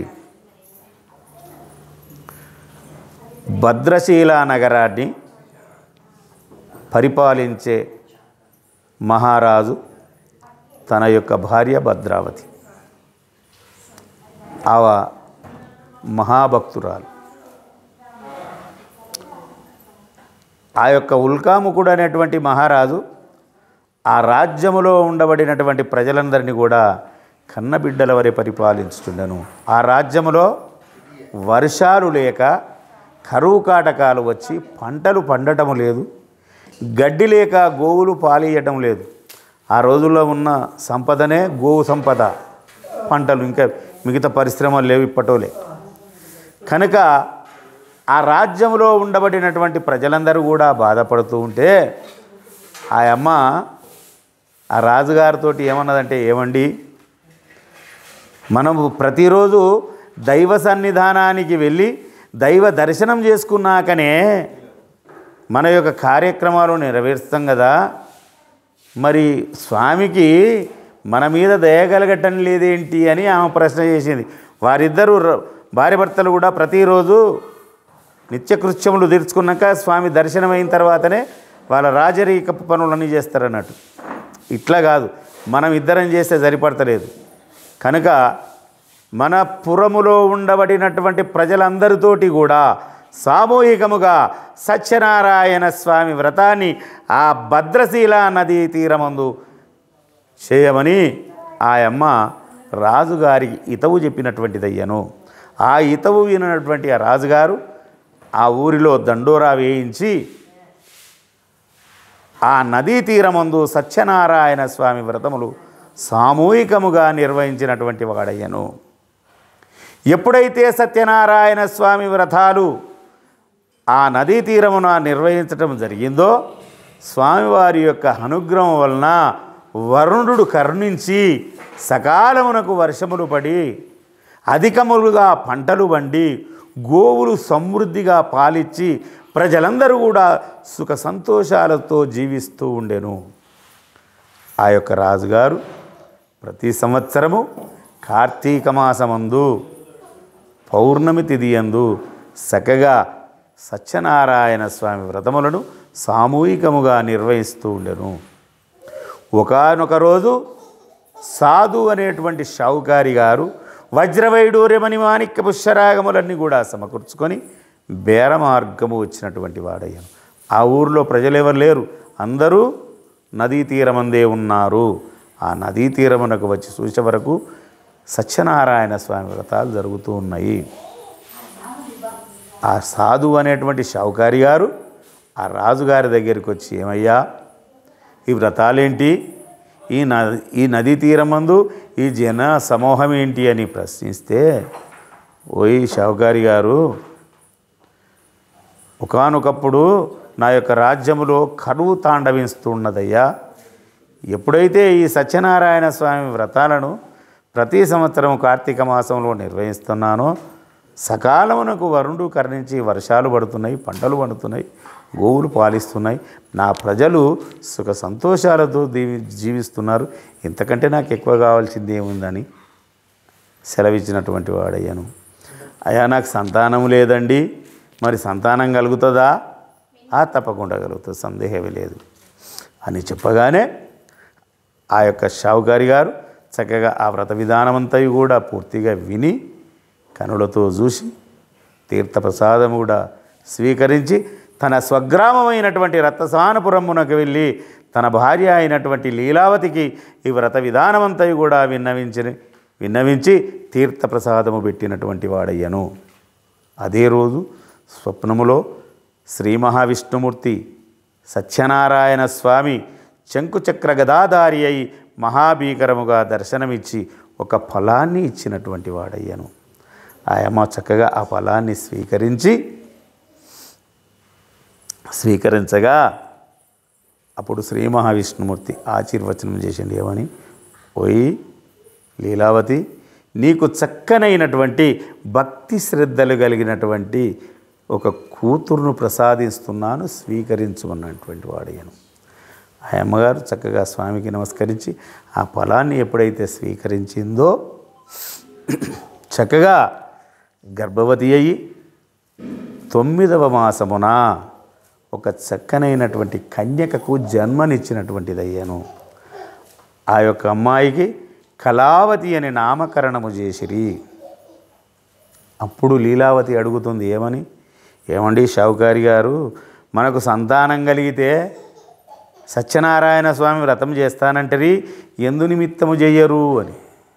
భద్రశీల నగరాన్ని పరిపాలించే మహారాజు తన యొక్క భార్య భద్రావతి ఆవ మహాభక్తురాలు ఆ యొక్క ఉల్కాముకుడు అనేటువంటి మహారాజు ఆ రాజ్యములో ఉండబడినటువంటి ప్రజలందరినీ కూడా కన్నబిడ్డల వరే పరిపాలించుతుండెను ఆ రాజ్యములో వర్షాలు లేక కరువు కాటకాలు వచ్చి పంటలు పండటం లేదు గడ్డి లేక గోవులు పాలియటం లేదు ఆ రోజుల్లో ఉన్న సంపదనే గోవు సంపద పంటలు ఇంకా మిగతా పరిశ్రమలు లేవు ఇప్పటోలే కనుక ఆ రాజ్యంలో ఉండబడినటువంటి ప్రజలందరూ కూడా బాధపడుతూ ఉంటే ఆ అమ్మ ఆ రాజుగారితోటి ఏమన్నదంటే ఏమండి మనము ప్రతిరోజు దైవ సన్నిధానానికి వెళ్ళి దైవ దర్శనం చేసుకున్నాకనే మన యొక్క కార్యక్రమాలు నెరవేరుస్తాం కదా మరి స్వామికి మన మీద దయగలగటం లేదేంటి అని ఆమె ప్రశ్న చేసింది వారిద్దరూ ర- భార్యాభర్తలు కూడా ప్రతిరోజు నిత్యకృత్యములు తీర్చుకున్నాక స్వామి దర్శనం అయిన తర్వాతనే వాళ్ళ రాజరీక పనులన్నీ చేస్తారన్నట్టు ఇట్లా కాదు మనం ఇద్దరం చేస్తే సరిపడతలేదు కనుక మన పురములో ఉండబడినటువంటి ప్రజలందరితోటి కూడా సామూహికముగా సత్యనారాయణ స్వామి వ్రతాన్ని ఆ భద్రశీల నదీ తీరమందు చేయమని ఆ అమ్మ రాజుగారికి ఇతవు చెప్పినటువంటిదయ్యను ఆ ఇతవు వినటువంటి ఆ రాజుగారు ఆ ఊరిలో దండోరా వేయించి ఆ నదీ తీరమందు సత్యనారాయణ స్వామి వ్రతములు సామూహికముగా నిర్వహించినటువంటి వాడయ్యను ఎప్పుడైతే సత్యనారాయణ స్వామి వ్రతాలు ఆ నదీ తీరమున నిర్వహించటం జరిగిందో స్వామివారి యొక్క అనుగ్రహం వలన వరుణుడు కరుణించి సకాలమునకు వర్షములు పడి అధికములుగా పంటలు వండి గోవులు సమృద్ధిగా పాలిచ్చి ప్రజలందరూ కూడా సుఖ సంతోషాలతో జీవిస్తూ ఉండెను ఆ యొక్క రాజుగారు ప్రతి సంవత్సరము కార్తీక మాసమందు పౌర్ణమి తిథి యందు చక్కగా సత్యనారాయణ స్వామి వ్రతములను సామూహికముగా నిర్వహిస్తూ ఉండెను ఒకనొక రోజు సాధు అనేటువంటి షావుకారి గారు వజ్రవైడూర్యమణి మాణిక్య పుష్యరాగములన్నీ కూడా సమకూర్చుకొని బేరమార్గము వచ్చినటువంటి వాడయ్యాను ఆ ఊరిలో ప్రజలు ఎవరు లేరు అందరూ నదీ తీరమందే ఉన్నారు ఆ నదీ తీరమునకు వచ్చి చూసే వరకు సత్యనారాయణ స్వామి వ్రతాలు జరుగుతూ ఉన్నాయి ఆ సాధు అనేటువంటి షావుకారి గారు ఆ రాజుగారి దగ్గరికి వచ్చి ఏమయ్యా ఈ వ్రతాలేంటి ఈ నది ఈ నదీ తీరమందు ఈ జన సమూహం ఏంటి అని ప్రశ్నిస్తే ఓయ్ షావుకారి గారు ఒకానొకప్పుడు నా యొక్క రాజ్యములో కరువు తాండవిస్తున్నదయ్యా ఎప్పుడైతే ఈ సత్యనారాయణ స్వామి వ్రతాలను ప్రతి సంవత్సరం కార్తీక మాసంలో నిర్వహిస్తున్నానో సకాలమునకు వరుణుడు కరుణించి వర్షాలు పడుతున్నాయి పంటలు పండుతున్నాయి గోవులు పాలిస్తున్నాయి నా ప్రజలు సుఖ సంతోషాలతో దీవి జీవిస్తున్నారు ఇంతకంటే నాకు ఎక్కువ కావాల్సింది ఏముందని సెలవిచ్చినటువంటి వాడయ్యాను అయ్యా నాకు సంతానం లేదండి మరి సంతానం కలుగుతుందా ఆ తప్పకుండా కలుగుతుంది సందేహమే లేదు అని చెప్పగానే ఆ యొక్క షావుకారి గారు చక్కగా ఆ వ్రత విధానమంతా కూడా పూర్తిగా విని కనులతో చూసి తీర్థప్రసాదము కూడా స్వీకరించి తన స్వగ్రామమైనటువంటి రత్నసానపురమునకు వెళ్ళి తన భార్య అయినటువంటి లీలావతికి ఈ వ్రత విధానమంతా కూడా విన్నవించి విన్నవించి తీర్థప్రసాదము పెట్టినటువంటి వాడయ్యను అదే రోజు స్వప్నములో శ్రీ మహావిష్ణుమూర్తి సత్యనారాయణ స్వామి శంకుచక్ర గదాధారి అయి మహాభీకరముగా దర్శనమిచ్చి ఒక ఫలాన్ని ఇచ్చినటువంటి వాడయ్యను ఆయమ్మ చక్కగా ఆ ఫలాన్ని స్వీకరించి స్వీకరించగా అప్పుడు శ్రీ మహావిష్ణుమూర్తి ఆశీర్వచనం చేసిండు ఏమని ఓయి లీలావతి నీకు చక్కనైనటువంటి భక్తి శ్రద్ధలు కలిగినటువంటి ఒక కూతురును ప్రసాదిస్తున్నాను స్వీకరించుకున్నటువంటి వాడయ్యను ఆ అమ్మగారు చక్కగా స్వామికి నమస్కరించి ఆ ఫలాన్ని ఎప్పుడైతే స్వీకరించిందో చక్కగా గర్భవతి అయ్యి తొమ్మిదవ మాసమున ఒక చక్కనైనటువంటి కన్యకకు జన్మనిచ్చినటువంటిది అయ్యాను ఆ యొక్క అమ్మాయికి కళావతి అని నామకరణము చేసిరి అప్పుడు లీలావతి అడుగుతుంది ఏమని ఏమండి షావుకారి గారు మనకు సంతానం కలిగితే సత్యనారాయణ స్వామి వ్రతం చేస్తానంటరి ఎందు నిమిత్తము చెయ్యరు అని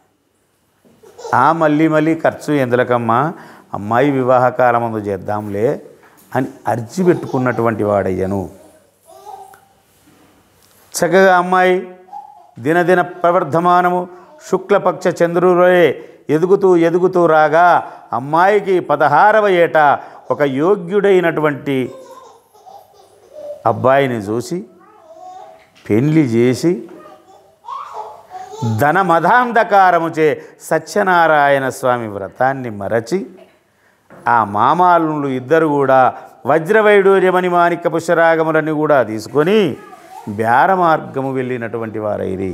ఆ మళ్ళీ మళ్ళీ ఖర్చు ఎందులకమ్మా అమ్మాయి వివాహకాలం ముందు చేద్దాంలే అని అర్జీ పెట్టుకున్నటువంటి వాడయ్యను చక్కగా అమ్మాయి దినదిన ప్రవర్ధమానము శుక్లపక్ష చంద్రులే ఎదుగుతూ ఎదుగుతూ రాగా అమ్మాయికి పదహారవ ఏట ఒక యోగ్యుడైనటువంటి అబ్బాయిని చూసి పెళ్లి చేసి ధనమధాంధకారముచే సత్యనారాయణ స్వామి వ్రతాన్ని మరచి ఆ మామాలు ఇద్దరు కూడా వజ్రవైడూర్యమణి మాణిక్య పుష్యరాగములని కూడా తీసుకొని బేర మార్గము వెళ్ళినటువంటి వారైరి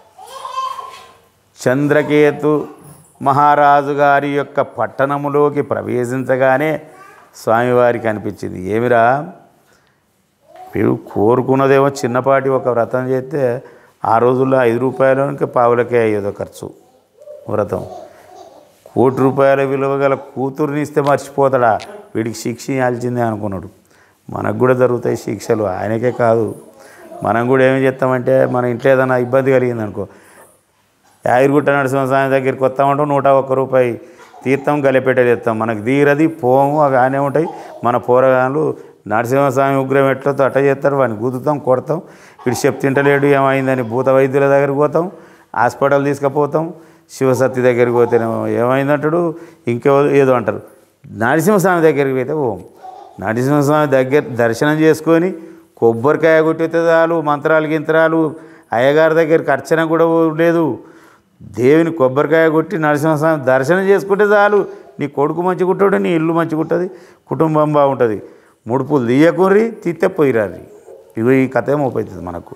చంద్రకేతు మహారాజు గారి యొక్క పట్టణములోకి ప్రవేశించగానే స్వామివారికి అనిపించింది ఏమిరా మీరు కోరుకున్నదేమో చిన్నపాటి ఒక వ్రతం చేస్తే ఆ రోజుల్లో ఐదు రూపాయలకి పావులకే అయ్యేదో ఖర్చు వ్రతం కోటి రూపాయల విలువ గల కూతుర్ని ఇస్తే మర్చిపోతాడా వీడికి శిక్ష ఇవ్వాల్సిందే అనుకున్నాడు మనకు కూడా జరుగుతాయి శిక్షలు ఆయనకే కాదు మనం కూడా ఏమి చేస్తామంటే మన ఇంట్లో ఏదైనా ఇబ్బంది కలిగింది అనుకో యాగిరిగుట్ట నరసింహస్వామి దగ్గరికి వస్తామంటే నూట ఒక్క రూపాయి తీర్థం గలిపేట చేస్తాం మనకు దీరది పోము అవి ఆనే ఉంటాయి మన పోరగాళ్ళు నరసింహస్వామి ఉగ్రం ఎట్లతో అట్ట చేస్తారు వాడిని గుద్దుతాం కొడతాం వీడు చెప్తింటలేడు ఏమైందని భూత వైద్యుల దగ్గరికి పోతాం హాస్పిటల్ తీసుకుపోతాం శివసత్తి దగ్గరికి పోతేనేమో ఏమైందంటాడు ఇంకో ఏదో అంటారు నరసింహస్వామి దగ్గరికి పోతే ఓం నరసింహస్వామి దగ్గర దర్శనం చేసుకొని కొబ్బరికాయ కొట్టితే చాలు మంత్రాలు గింత్రాలు అయ్యగారి దగ్గరికి అర్చన కూడా లేదు దేవుని కొబ్బరికాయ కొట్టి నరసింహస్వామి దర్శనం చేసుకుంటే చాలు నీ కొడుకు మంచిగుంటాడు నీ ఇల్లు మంచిగుంటుంది కుటుంబం బాగుంటుంది ముడుపులు తీయకుర్రి తిత్తే పోయిరారి ఇగో ఈ కథ ఏమవుతుంది మనకు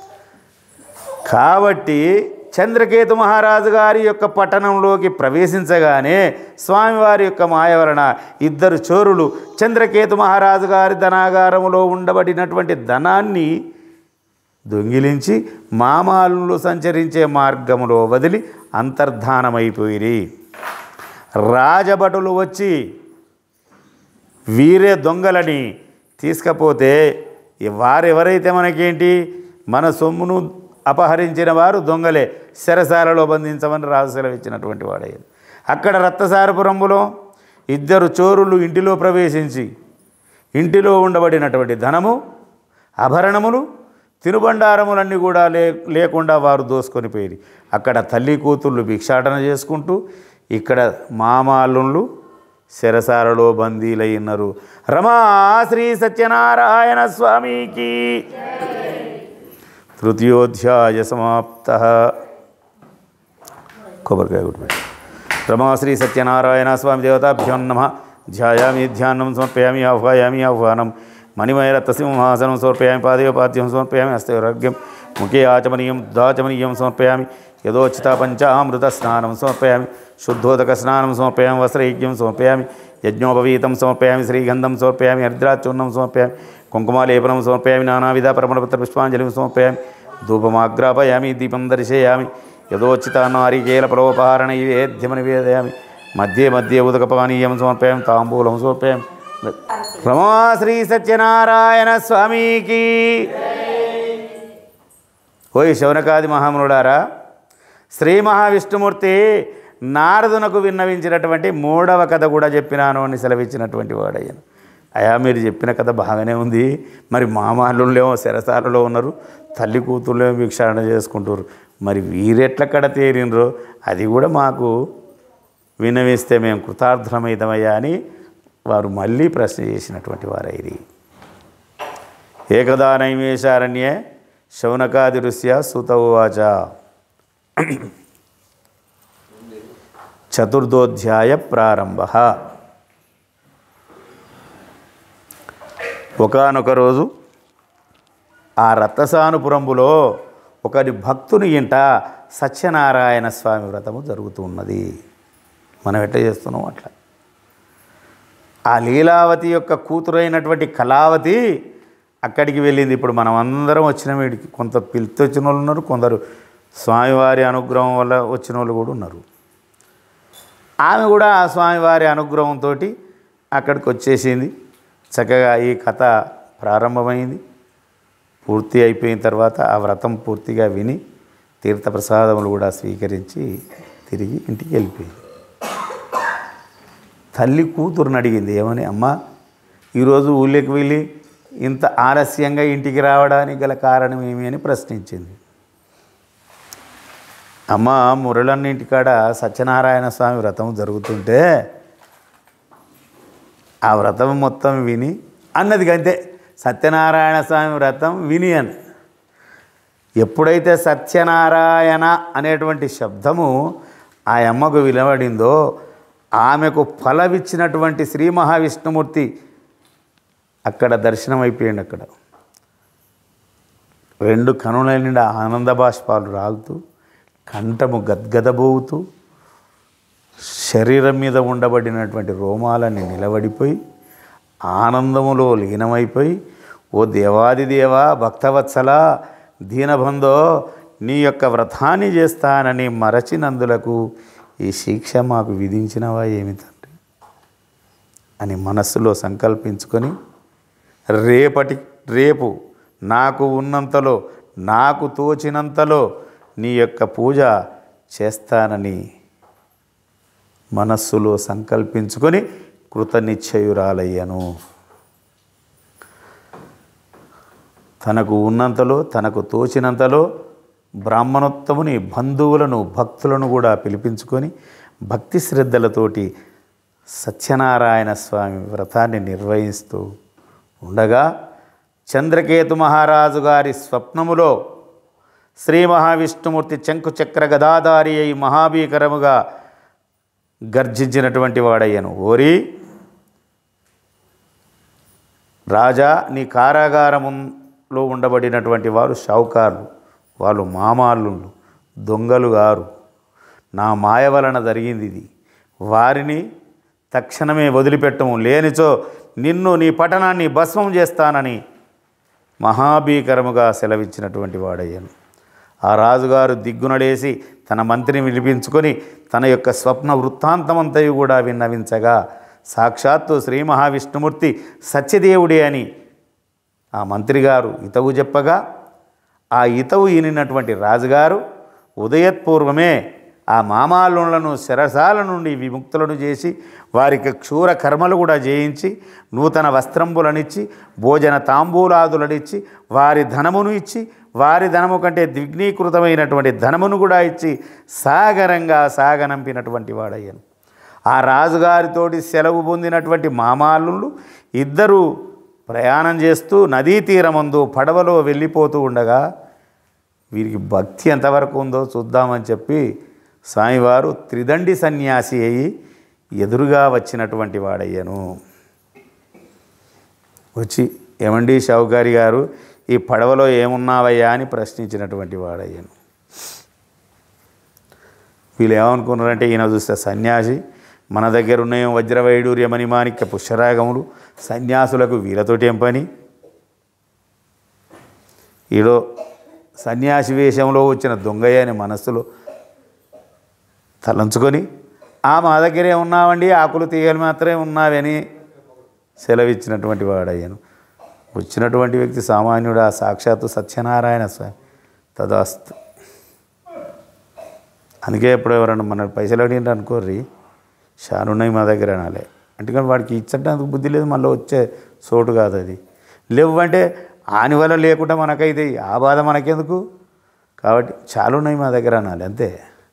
కాబట్టి చంద్రకేతు మహారాజు గారి యొక్క పట్టణంలోకి ప్రవేశించగానే స్వామివారి యొక్క మాయ వలన ఇద్దరు చోరులు చంద్రకేతు మహారాజు గారి ధనాగారములో ఉండబడినటువంటి ధనాన్ని దొంగిలించి మామాలు సంచరించే మార్గములో వదిలి అంతర్ధానమైపోయిరి రాజభటులు వచ్చి వీరే దొంగలని తీసుకపోతే ఈ వారెవరైతే మనకేంటి మన సొమ్మును అపహరించిన వారు దొంగలే శరసాలలో బంధించమని రాజు సెలవిచ్చినటువంటి వాడయ్యారు అక్కడ రక్తసారపురంబులో ఇద్దరు చోరులు ఇంటిలో ప్రవేశించి ఇంటిలో ఉండబడినటువంటి ధనము ఆభరణములు తినుబండారములన్నీ కూడా లే లేకుండా వారు దోసుకొని పోయి అక్కడ తల్లి కూతుళ్ళు భిక్షాటన చేసుకుంటూ ఇక్కడ మామాలుళ్ళు శరసారలో బందీలై ఉన్నారు రమా శ్రీ సత్యనారాయణ స్వామికి తృతీయోధ్యాయ సమాప్త కొబ్బరికాయ కొట్టుబెట్టి రమా శ్రీ సత్యనారాయణ స్వామి దేవతాభ్యో నమ ధ్యాయామి ధ్యానం సమర్పయామి ఆహ్వాయామి ఆహ్వానం మణిమయరత్సింహాసనం సమర్పయామి పాదయోపాద్యం సమర్పయామి హస్తయోరాగ్యం ముఖే ఆచమనీయం దాచమనీయం సమర్పయామి యథోచిత పంచామృత స్నానం సమర్పయామి శుద్ధోదక స్నానం సమర్పయామి వస్త్రయజ్ఞం సమర్పయామి యజ్ఞోపవీతం సమర్పయామి శ్రీగంధం సమర్పయామి హరిద్రాచూర్ణం సమర్పయామి కుంకుమాలేపనం సమర్పయామి నానావిధ పరిమళపత్ర పుష్పాంజలిం సమర్పయామి ధూపమాగ్రాపయామి దీపం దర్శయామి యథోచిత నారికేల పరోపహార నైవేద్యం నివేదయామి మధ్య మధ్య ఉదకపానీయం సమర్పయామి తాంబూలం సమర్పయామి రమా శ్రీ సత్యనారాయణ స్వామికి ఓయ్ శౌనకాది మహామునుడారా శ్రీ మహావిష్ణుమూర్తి నారదునకు విన్నవించినటువంటి మూడవ కథ కూడా చెప్పినాను అని సెలవిచ్చినటువంటి వాడయ్యను అయా మీరు చెప్పిన కథ బాగానే ఉంది మరి మామాళ్ళేమో శరసాలలో ఉన్నారు తల్లి కూతుర్లేమో భిక్షాటన చేసుకుంటారు మరి వీరెట్ల కడ తేరినరో అది కూడా మాకు వినవిస్తే మేము కృతార్థమవుతామయ్యా అని వారు మళ్ళీ ప్రశ్న చేసినటువంటి వారైరి ఏకదా నైమేశారణ్యే శౌనకాది ఋష్య సుతవాచ చతుర్థోధ్యాయ ప్రారంభ ఒకనొక రోజు ఆ రత్నసానుపురంబులో ఒకరి భక్తుని ఇంట సత్యనారాయణ స్వామి వ్రతము జరుగుతూ ఉన్నది మనం ఎట్లా చేస్తున్నాం అట్లా ఆ లీలావతి యొక్క కూతురైనటువంటి కళావతి అక్కడికి వెళ్ళింది ఇప్పుడు మనం అందరం వచ్చిన వీడికి కొంత పిలిచి వచ్చిన వాళ్ళు ఉన్నారు కొందరు స్వామివారి అనుగ్రహం వల్ల వచ్చిన వాళ్ళు కూడా ఉన్నారు ఆమె కూడా ఆ స్వామివారి అనుగ్రహంతో అక్కడికి వచ్చేసింది చక్కగా ఈ కథ ప్రారంభమైంది పూర్తి అయిపోయిన తర్వాత ఆ వ్రతం పూర్తిగా విని తీర్థప్రసాదములు కూడా స్వీకరించి తిరిగి ఇంటికి వెళ్ళిపోయింది తల్లి కూతురుని అడిగింది ఏమని అమ్మ ఈరోజు ఊళ్ళోకి వెళ్ళి ఇంత ఆలస్యంగా ఇంటికి రావడానికి గల కారణం ఏమి అని ప్రశ్నించింది అమ్మ మురళన్నింటికాడ సత్యనారాయణ స్వామి వ్రతం జరుగుతుంటే ఆ వ్రతం మొత్తం విని అన్నది అంతే సత్యనారాయణ స్వామి వ్రతం విని అని ఎప్పుడైతే సత్యనారాయణ అనేటువంటి శబ్దము ఆ అమ్మకు వినబడిందో ఆమెకు ఫలవిచ్చినటువంటి శ్రీ మహావిష్ణుమూర్తి అక్కడ దర్శనం అయిపోయింది అక్కడ రెండు కనుల నిండా ఆనంద బాష్పాలు రాలుతూ కంఠము గద్గదబోవుతూ శరీరం మీద ఉండబడినటువంటి రోమాలన్నీ నిలబడిపోయి ఆనందములో లీనమైపోయి ఓ దేవాది దేవా భక్తవత్సల దీనబంధో నీ యొక్క వ్రతాన్ని చేస్తానని మరచినందులకు ఈ శిక్ష మాకు విధించినవా ఏమి తండ్రి అని మనస్సులో సంకల్పించుకొని రేపటి రేపు నాకు ఉన్నంతలో నాకు తోచినంతలో నీ యొక్క పూజ చేస్తానని మనస్సులో సంకల్పించుకొని కృతనిశ్చయురాలయ్యను తనకు ఉన్నంతలో తనకు తోచినంతలో బ్రాహ్మణోత్తముని బంధువులను భక్తులను కూడా పిలిపించుకొని భక్తి శ్రద్ధలతోటి సత్యనారాయణ స్వామి వ్రతాన్ని నిర్వహిస్తూ ఉండగా చంద్రకేతు మహారాజు గారి స్వప్నములో శ్రీ మహావిష్ణుమూర్తి శంకు చక్ర గదాధారి అయి మహాభీకరముగా గర్జించినటువంటి వాడయ్యను ఓరి రాజా నీ కారాగారములో ఉండబడినటువంటి వారు షౌకార్లు వాళ్ళు మామాళ్ళు దొంగలు గారు నా మాయ వలన జరిగింది ఇది వారిని తక్షణమే వదిలిపెట్టము లేనిచో నిన్ను నీ పట్టణాన్ని భస్మం చేస్తానని మహాభీకరముగా సెలవిచ్చినటువంటి వాడయ్యను ఆ రాజుగారు దిగ్గునడేసి తన మంత్రిని విలిపించుకొని తన యొక్క స్వప్న వృత్తాంతమంతయు కూడా విన్నవించగా సాక్షాత్తు శ్రీ మహావిష్ణుమూర్తి సత్యదేవుడే అని ఆ మంత్రిగారు ఇతవు చెప్పగా ఆ ఇతవు ఈనినటువంటి రాజుగారు ఉదయత్పూర్వమే ఆ మామాలులను శరసాల నుండి విముక్తులను చేసి వారికి క్షూర కర్మలు కూడా చేయించి నూతన వస్త్రంబులనిచ్చి భోజన తాంబూలాదులనిచ్చి వారి ధనమును ఇచ్చి వారి ధనము కంటే ద్విగ్నీకృతమైనటువంటి ధనమును కూడా ఇచ్చి సాగరంగా సాగనంపినటువంటి వాడయ్యను ఆ రాజుగారితోటి సెలవు పొందినటువంటి మామాళ్ళు ఇద్దరు ప్రయాణం చేస్తూ నదీ తీరమందు పడవలో వెళ్ళిపోతూ ఉండగా వీరికి భక్తి ఎంతవరకు ఉందో చూద్దామని చెప్పి స్వామివారు త్రిదండి సన్యాసి అయి ఎదురుగా వచ్చినటువంటి వాడయ్యను వచ్చి ఏమండి షౌకారి గారు ఈ పడవలో ఏమున్నావయ్యా అని ప్రశ్నించినటువంటి వాడయ్యను వీళ్ళు ఏమనుకున్నారంటే ఈయన చూస్తే సన్యాసి మన దగ్గర ఉన్నాయో వజ్రవైడూర్య మణిమాణిక్య పుష్యరాగములు సన్యాసులకు వీళ్ళతోటి ఏం పని ఈడో సన్యాసి వేషంలో వచ్చిన దొంగయ్య అని మనస్సులో తలంచుకొని ఆ మా దగ్గరే ఉన్నామండి ఆకులు తీగలు మాత్రమే ఉన్నావని సెలవిచ్చినటువంటి వాడయ్యాను వచ్చినటువంటి వ్యక్తి సామాన్యుడు ఆ సాక్షాత్తు సత్యనారాయణ స్వామి తదాస్తు అందుకే ఎప్పుడు ఎవరన్నా మన పైసలు అడిగిండ్రు అనుకోర్రి షానున్నాయి మా దగ్గర అనాలే అందుకని వాడికి ఇచ్చడానికి బుద్ధి లేదు మళ్ళీ వచ్చే చోటు కాదు అది లేవు అంటే ఆని వల్ల లేకుండా మనకైతే ఆ బాధ మనకెందుకు కాబట్టి చాలా ఉన్నాయి మా దగ్గర అనాలి అంతే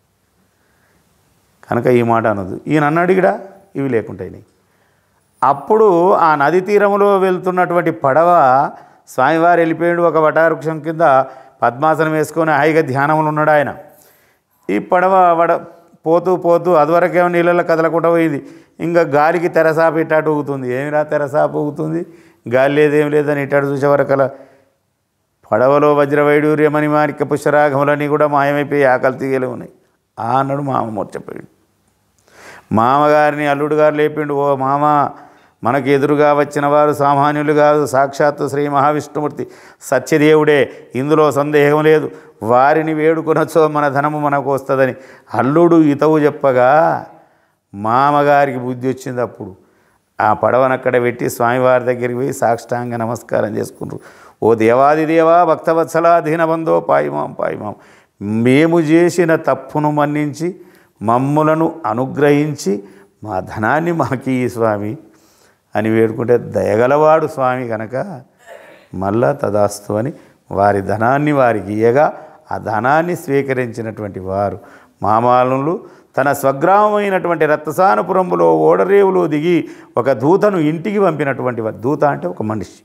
కనుక ఈ మాట అనదు ఈయన అన్నాడు ఇక్కడ ఇవి లేకుంటాయి అప్పుడు ఆ నది తీరంలో వెళ్తున్నటువంటి పడవ స్వామివారు వెళ్ళిపోయాడు ఒక వటావృక్షం కింద పద్మాసనం వేసుకొని హాయిగా ధ్యానంలో ఉన్నాడు ఆయన ఈ పడవ వడ పోతూ పోతూ అదివరకేమో నీళ్ళలో కదలకుండా పోయింది ఇంకా గాలికి తెరసాప ఇట్టాటు ఊగుతుంది ఏమిరా తెరసాప ఊగుతుంది గాలి లేదేం లేదని ఇట్టాడు చూసే వరకల పడవలో వజ్రవైడూర్య మణిమాణిక్య పుష్యరాగములన్నీ కూడా మాయమైపోయి ఆకలి తీగలే ఉన్నాయి ఆ అన్నాడు మామ మూర్చపోయాడు మామగారిని అల్లుడు గారు లేపిండు ఓ మామ మనకు ఎదురుగా వచ్చిన వారు సామాన్యులు కాదు సాక్షాత్తు శ్రీ మహావిష్ణుమూర్తి సత్యదేవుడే ఇందులో సందేహం లేదు వారిని వేడుకొనొచ్చో మన ధనము మనకు వస్తుందని అల్లుడు ఇతవు చెప్పగా మామగారికి బుద్ధి వచ్చింది అప్పుడు ఆ పడవనక్కడ పెట్టి స్వామివారి దగ్గరికి పోయి సాష్టాంగ నమస్కారం చేసుకున్నారు ఓ దేవాది దేవా భక్తవత్సలా దీనబంధో పాయిమాం పాయిమాం మేము చేసిన తప్పును మన్నించి మమ్ములను అనుగ్రహించి మా ధనాన్ని మాకి ఈ స్వామి అని వేడుకుంటే దయగలవాడు స్వామి కనుక మళ్ళా తదాస్తు అని వారి ధనాన్ని వారికి ఇయ్యగా ఆ ధనాన్ని స్వీకరించినటువంటి వారు మామాలులు తన స్వగ్రామమైనటువంటి రత్నసానపురంలో ఓడరేవులో దిగి ఒక దూతను ఇంటికి పంపినటువంటి వారు దూత అంటే ఒక మనిషి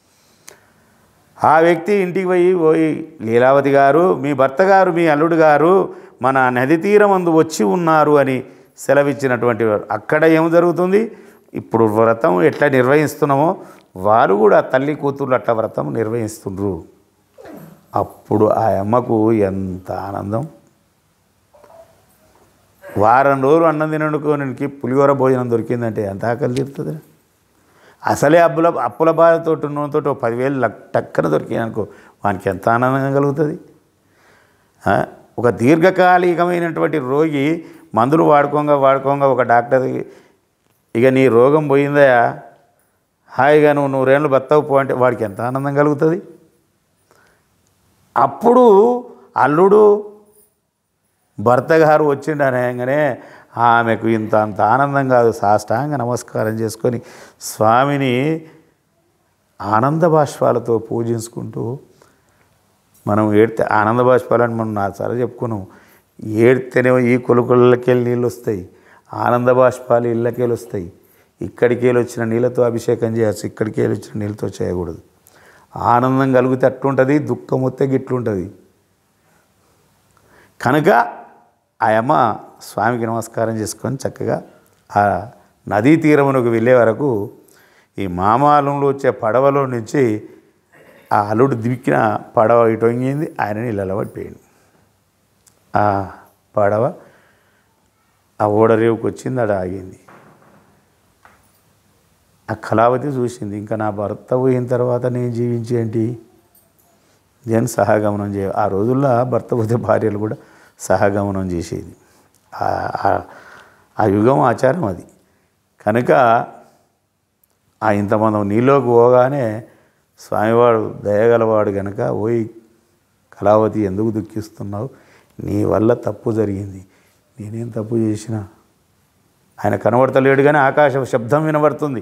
ఆ వ్యక్తి ఇంటికి పోయి పోయి లీలావతి గారు మీ భర్త గారు మీ అల్లుడు గారు మన నది తీరమందు వచ్చి ఉన్నారు అని సెలవిచ్చినటువంటి వారు అక్కడ ఏం జరుగుతుంది ఇప్పుడు వ్రతం ఎట్లా నిర్వహిస్తున్నామో వారు కూడా తల్లి కూతుర్లు అట్లా వ్రతం నిర్వహిస్తుండ్రు అప్పుడు ఆ అమ్మకు ఎంత ఆనందం వారం రోజులు అన్నం తినడుకోనికి పులిహోర భోజనం దొరికిందంటే ఎంత ఆకలి తీరుతుంది అసలే అప్పుల అప్పుల బాధతో ఉన్నతో ఒక పదివేలు లక్ టక్కన దొరికినాయి అనుకో వానికి ఎంత ఆనందంగా కలుగుతుంది ఆ? ఒక దీర్ఘకాలికమైనటువంటి రోగి మందులు వాడుకోగా వాడుకోగా ఒక డాక్టర్ ఇక నీ రోగం పోయిందయా హాయిగా నువ్వు నూరేళ్ళు బతవు పో అంటే వాడికి ఎంత ఆనందం కలుగుతుంది అప్పుడు అల్లుడు భర్త గారు వచ్చిండు అనగానే ఆమెకు ఇంత అంత ఆనందం కాదు సాష్టాంగ నమస్కారం చేసుకొని స్వామిని ఆనంద బాష్పాలతో పూజించుకుంటూ మనం ఏడితే ఆనంద బాష్పాలని మనం నాసారి చెప్పుకున్నాం ఏడితేనే ఈ కొలుకులకెళ్ళి నీళ్ళు వస్తాయి ఆనంద బాష్పాలు ఇళ్ళకెళ్ళి వస్తాయి ఇక్కడికి వెళ్ళి వచ్చిన నీళ్ళతో అభిషేకం చేయవచ్చు ఇక్కడికి వెళ్ళి వచ్చిన నీళ్ళతో చేయకూడదు ఆనందం కలిగితే అట్లుంటుంది దుఃఖం వస్తే గిట్లుంటుంది కనుక ఆ అమ్మ స్వామికి నమస్కారం చేసుకొని చక్కగా ఆ నదీ తీరమునకు వెళ్ళే వరకు ఈ మామాలంలో వచ్చే పడవలో నుంచి ఆ అల్లుడు దిక్కిన పడవ ఇటు వంగింది ఆయన నీళ్ళలో పడిపోయింది ఆ పడవ ఆ ఓడరేవుకి వచ్చింది అక్కడ ఆగింది ఆ కళావతి చూసింది ఇంకా నా భర్త పోయిన తర్వాత నేను జీవించేంటి నేను సహగమనం చే ఆ రోజుల్లో భర్త పోతే భార్యలు కూడా సహగమనం చేసేది ఆ- ఆ- ఆ యుగం ఆచారం అది కనుక ఆ ఇంతమంది నీలోకి పోగానే స్వామివాడు దయగలవాడు కనుక ఓయ్ కళావతి ఎందుకు దుఃఖిస్తున్నావు నీ వల్ల తప్పు జరిగింది నేనేం తప్పు చేసినా ఆయన కనబడతలేడు కానీ ఆకాశ శబ్దం వినబడుతుంది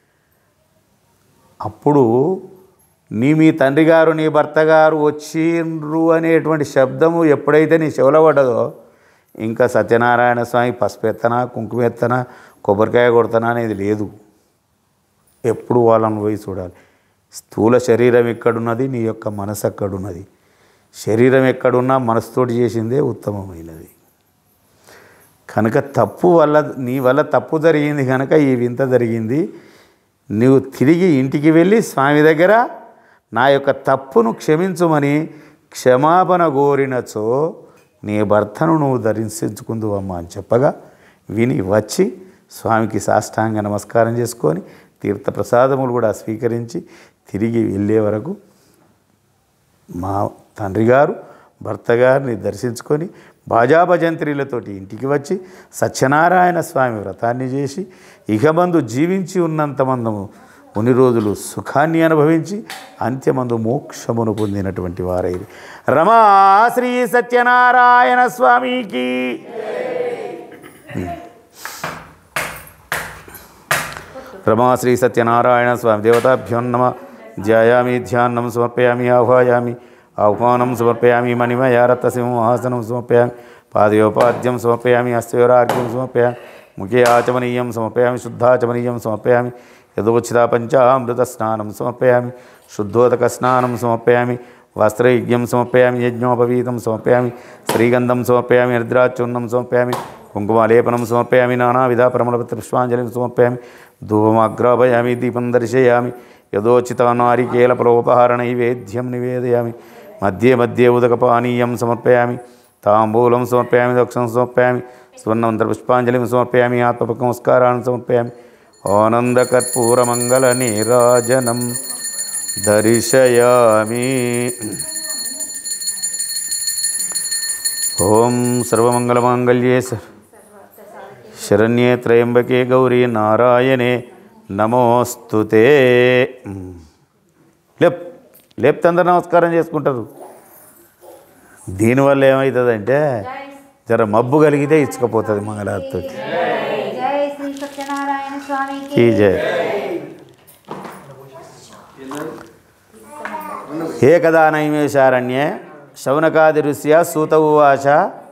అప్పుడు నీ మీ తండ్రి గారు నీ భర్త గారు వచ్చిండ్రు అనేటువంటి శబ్దము ఎప్పుడైతే నీ చెవులో పడ్డదో ఇంకా సత్యనారాయణ స్వామి పసుపు ఎత్తనా కుంకుమ ఎత్తనా కొబ్బరికాయ కొడతానా అనేది లేదు ఎప్పుడు వాళ్ళని పోయి చూడాలి స్థూల శరీరం ఎక్కడున్నది నీ యొక్క మనసు ఎక్కడున్నది శరీరం ఎక్కడున్నా మనసుతోటి చేసిందే ఉత్తమమైనది కనుక తప్పు వల్ల నీ వల్ల తప్పు జరిగింది కనుక ఈ వింత జరిగింది నువ్వు తిరిగి ఇంటికి వెళ్ళి స్వామి దగ్గర నా యొక్క తప్పును క్షమించుమని క్షమాపణ కోరినచో నీ భర్తను నువ్వు ధరించుకుందువమ్మా అని చెప్పగా విని వచ్చి స్వామికి సాష్టాంగ నమస్కారం చేసుకొని తీర్థప్రసాదములు కూడా స్వీకరించి తిరిగి వెళ్ళే వరకు మా తండ్రి గారు భర్త గారిని దర్శించుకొని భాజాభజంత్రిలతోటి ఇంటికి వచ్చి సత్యనారాయణ స్వామి వ్రతాన్ని చేసి ఇహమందు జీవించి ఉన్నంత మందము కొన్ని రోజులు సుఖాన్ని అనుభవించి అంత్యమందు మోక్షమును పొందినటువంటి వారైది రమా శ్రీ సత్యనారాయణ స్వామికి రమా శ్రీ సత్యనారాయణ స్వామి దేవతాభ్యో నమ ధ్యాయామి ధ్యానం సమర్పయామి ఆహ్వాయామి ఆహ్వానం సమర్పయామి మణిమయారత్సింహాసనం సమర్పయామి పాదయోపాద్యం సమర్పయామి హస్తయోరార్ఘ్యం సమర్పయామి ముఖే ఆచమనీయం సమర్పయామి శుద్ధాచమనీయం సమర్పయామి యథోచిత పంచామృత స్నానం సమర్పయామి శుద్ధోదక స్నానం సమర్పయామి వస్త్రయజ్ఞం సమర్పయామి యజ్ఞోపవీతం సమర్పయామి శ్రీగంధం సమర్పయామి నిద్రాచూర్ణం సమర్పయామి కుంకుమాలేపనం సమర్పయామి నానావిధ ప్రమలపత్ర పుష్పాంజలిం సమర్పయామి ధూపమాగ్రాపయామి దీపం దర్శయామి యథోచిత నారికేల ప్రోపహార నైవేద్యం నివేదయామి మధ్యే మధ్యే ఉదకపానీయం సమర్పయామి తాంబూలం సమర్పయామి దక్షం సమర్పయామి స్వర్ణమంత్ర పుష్పాంజలిం సమర్పయామి ఆత్మపకమస్కారాన్ని సమర్పయామి ఆనందకర్పూరమంగళ నీరాజనం దర్శయామి ఓం సర్వమంగళమాంగళ్యే సర్ శరణ్యే త్రయంబకే గౌరీ నారాయణే నమోస్తుతే లేప్ లేపితే అందరు నమస్కారం చేసుకుంటారు దీనివల్ల ఏమవుతుందంటే జర మబ్బు కలిగితే ఇచ్చుకపోతుంది మంగళారతి జై శ్రీ సత్యనారాయణ స్వామికి ఈ జయ ఏకదా నైమేశారణ్యే శౌనకాది ఋష్య సూత ఉవాచ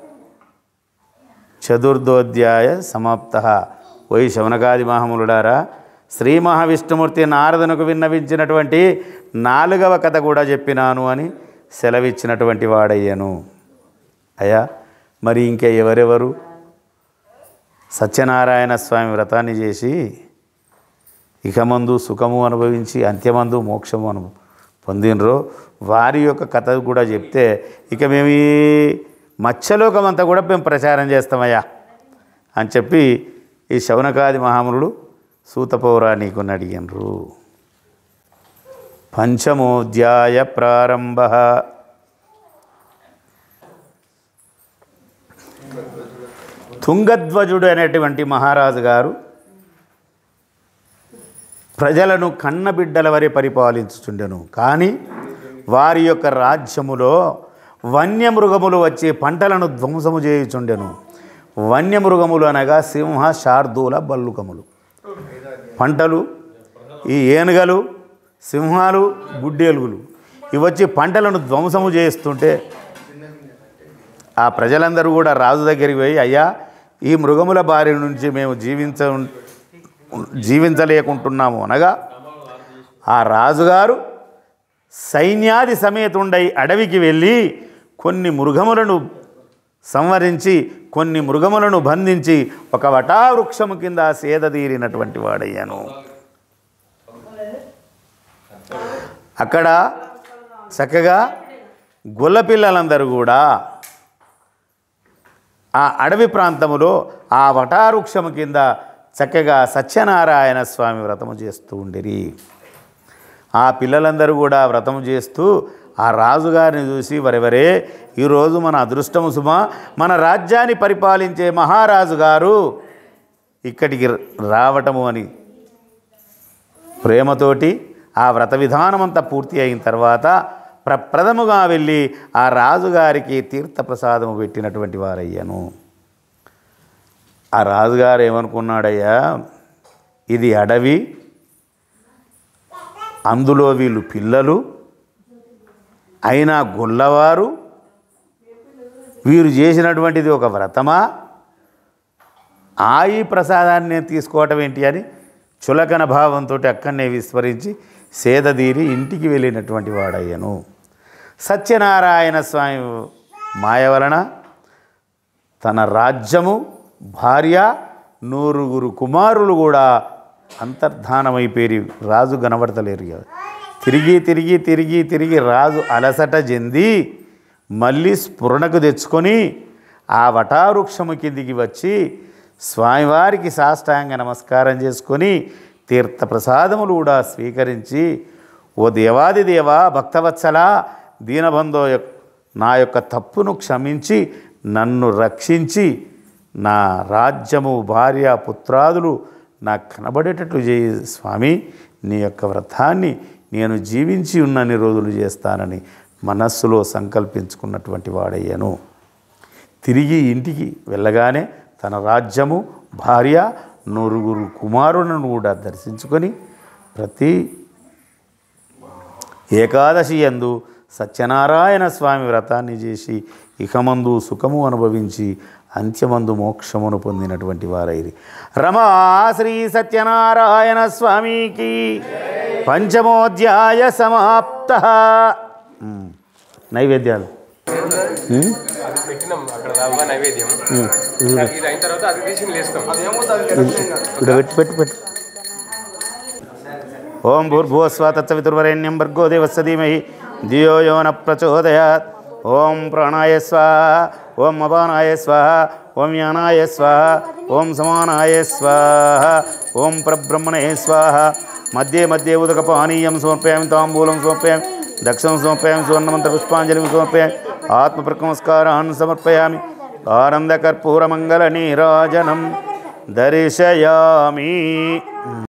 చతుర్థోధ్యాయ సమాప్త ఓయి శౌనకాది మహాములుడారా శ్రీ మహావిష్ణుమూర్తి నారదునకు విన్నవించినటువంటి నాలుగవ కథ కూడా చెప్పినాను అని సెలవిచ్చినటువంటి వాడయ్యను అయ్యా మరి ఇంకా ఎవరెవరు సత్యనారాయణ స్వామి వ్రతాన్ని చేసి ఇకమందు సుఖము అనుభవించి అంత్యమందు మోక్షము అను పొందినరో వారి యొక్క కథ కూడా చెప్తే ఇక మేము ఈ మత్స్యలోకమంతా కూడా మేము ప్రచారం చేస్తామయ్యా అని చెప్పి ఈ శౌనకాది మహామునుడు సూత పౌరాణికుని అడిగినరు పంచమోధ్యాయ ప్రారంభ తుంగధ్వజుడు అనేటువంటి మహారాజు గారు ప్రజలను కన్నబిడ్డల వరే పరిపాలించుచుండెను కానీ వారి యొక్క రాజ్యములో వన్యమృగములు వచ్చి పంటలను ధ్వంసము చేయుచుండెను వన్యమృగములు అనగా సింహ శార్దూల బల్లుకములు పంటలు ఈ ఏనుగలు సింహాలు గుడ్డేలుగులు ఇవి వచ్చి పంటలను ధ్వంసము చేస్తుంటే ఆ ప్రజలందరూ కూడా రాజు దగ్గరికి పోయి అయ్యా ఈ మృగముల బారి నుంచి మేము జీవించ జీవించలేకుంటున్నాము అనగా ఆ రాజుగారు సైన్యాది సమేతుండై అడవికి వెళ్ళి కొన్ని మృగములను సంవరించి కొన్ని మృగములను బంధించి ఒక వటావృక్షము కింద సేదతీరినటువంటి వాడయ్యాను అక్కడ చక్కగా గొల్లపిల్లలందరూ కూడా ఆ అడవి ప్రాంతములో ఆ వటావృక్షము కింద చక్కగా సత్యనారాయణ స్వామి వ్రతము చేస్తూ ఉండిరి ఆ పిల్లలందరూ కూడా వ్రతము చేస్తూ ఆ రాజుగారిని చూసి వరెవరే ఈరోజు మన అదృష్టము సుమ మన రాజ్యాన్ని పరిపాలించే మహారాజు గారు ఇక్కడికి రావటము అని ప్రేమతోటి ఆ వ్రత విధానమంతా పూర్తి అయిన తర్వాత ప్రప్రథముగా వెళ్ళి ఆ రాజుగారికి తీర్థప్రసాదము పెట్టినటువంటి వారయ్యాను ఆ రాజుగారు ఏమనుకున్నాడయ్యా ఇది అడవి అందులో వీళ్ళు పిల్లలు అయినా గొల్లవారు వీరు చేసినటువంటిది ఒక వ్రతమా ఆ ఈ ప్రసాదాన్ని నేను తీసుకోవటం ఏంటి అని చులకన భావంతో అక్కడనే విస్మరించి సేదదీరి ఇంటికి వెళ్ళినటువంటి వాడయ్యను సత్యనారాయణ స్వామి మాయ వలన తన రాజ్యము భార్య నూరుగురు కుమారులు కూడా అంతర్ధానమైపోయి రాజు కనబడతలేరు కదా తిరిగి తిరిగి తిరిగి తిరిగి రాజు అలసట చెంది మళ్ళీ స్ఫురణకు తెచ్చుకొని ఆ వటావృక్షము కిందికి వచ్చి స్వామివారికి సాష్టాంగ నమస్కారం చేసుకొని తీర్థప్రసాదములు కూడా స్వీకరించి ఓ దేవాది దేవా భక్తవత్సల దీనబంధో యొక్- నా యొక్క తప్పును క్షమించి నన్ను రక్షించి నా రాజ్యము భార్య పుత్రాదులు నాకు కనబడేటట్లు చేయి స్వామి నీ యొక్క వ్రతాన్ని నేను జీవించి ఉన్నన్ని రోజులు చేస్తానని మనస్సులో సంకల్పించుకున్నటువంటి వాడయ్యను తిరిగి ఇంటికి వెళ్ళగానే తన రాజ్యము భార్య నలుగురు కుమారులను కూడా దర్శించుకొని ప్రతి ఏకాదశి యందు సత్యనారాయణ స్వామి వ్రతాన్ని చేసి ఇకమందు సుఖము అనుభవించి అంత్యమందు మోక్షమును పొందినటువంటి వారైరి రమా శ్రీ సత్యనారాయణ స్వామికి పంచమోధ్యాయ సమాప్త ఉమ్. నైవేద్యాలు ఉమ్? అది పెట్టినాం అక్కడ రవ్వ నైవేద్యం ఉమ్. ఇది అయిన తర్వాత అది తీసి లేస్తాం ఇక్కడ పెట్టు పెట్టు పెట్టు ఓం భూర్భువస్వ తత్సవితుర్వరేణ్యం భర్గో దేవస్య ధీమహి ధియో యో న ప్రచోదయాత్ ఓం ప్రాణాయ స్వాహ ఓం అపానాయ స్వాహ ఓం యానాయ స్వాహ ఓం సమానాయ స్వాహ ఓం పరబ్రహ్మణే స్వాహ మధ్యే మధ్యే ఉదకపానీయం సమర్పయామి తాంబూలం సమర్పయామి దక్షిణం సమర్పయామి సువర్ణమంత్ర పుష్పాంజలిం సమర్పయామి ఆత్మప్రకమస్కారాన్ని సమర్పయామి ఆనందకర్పూరమంగళ నీరాజనం దర్శయామి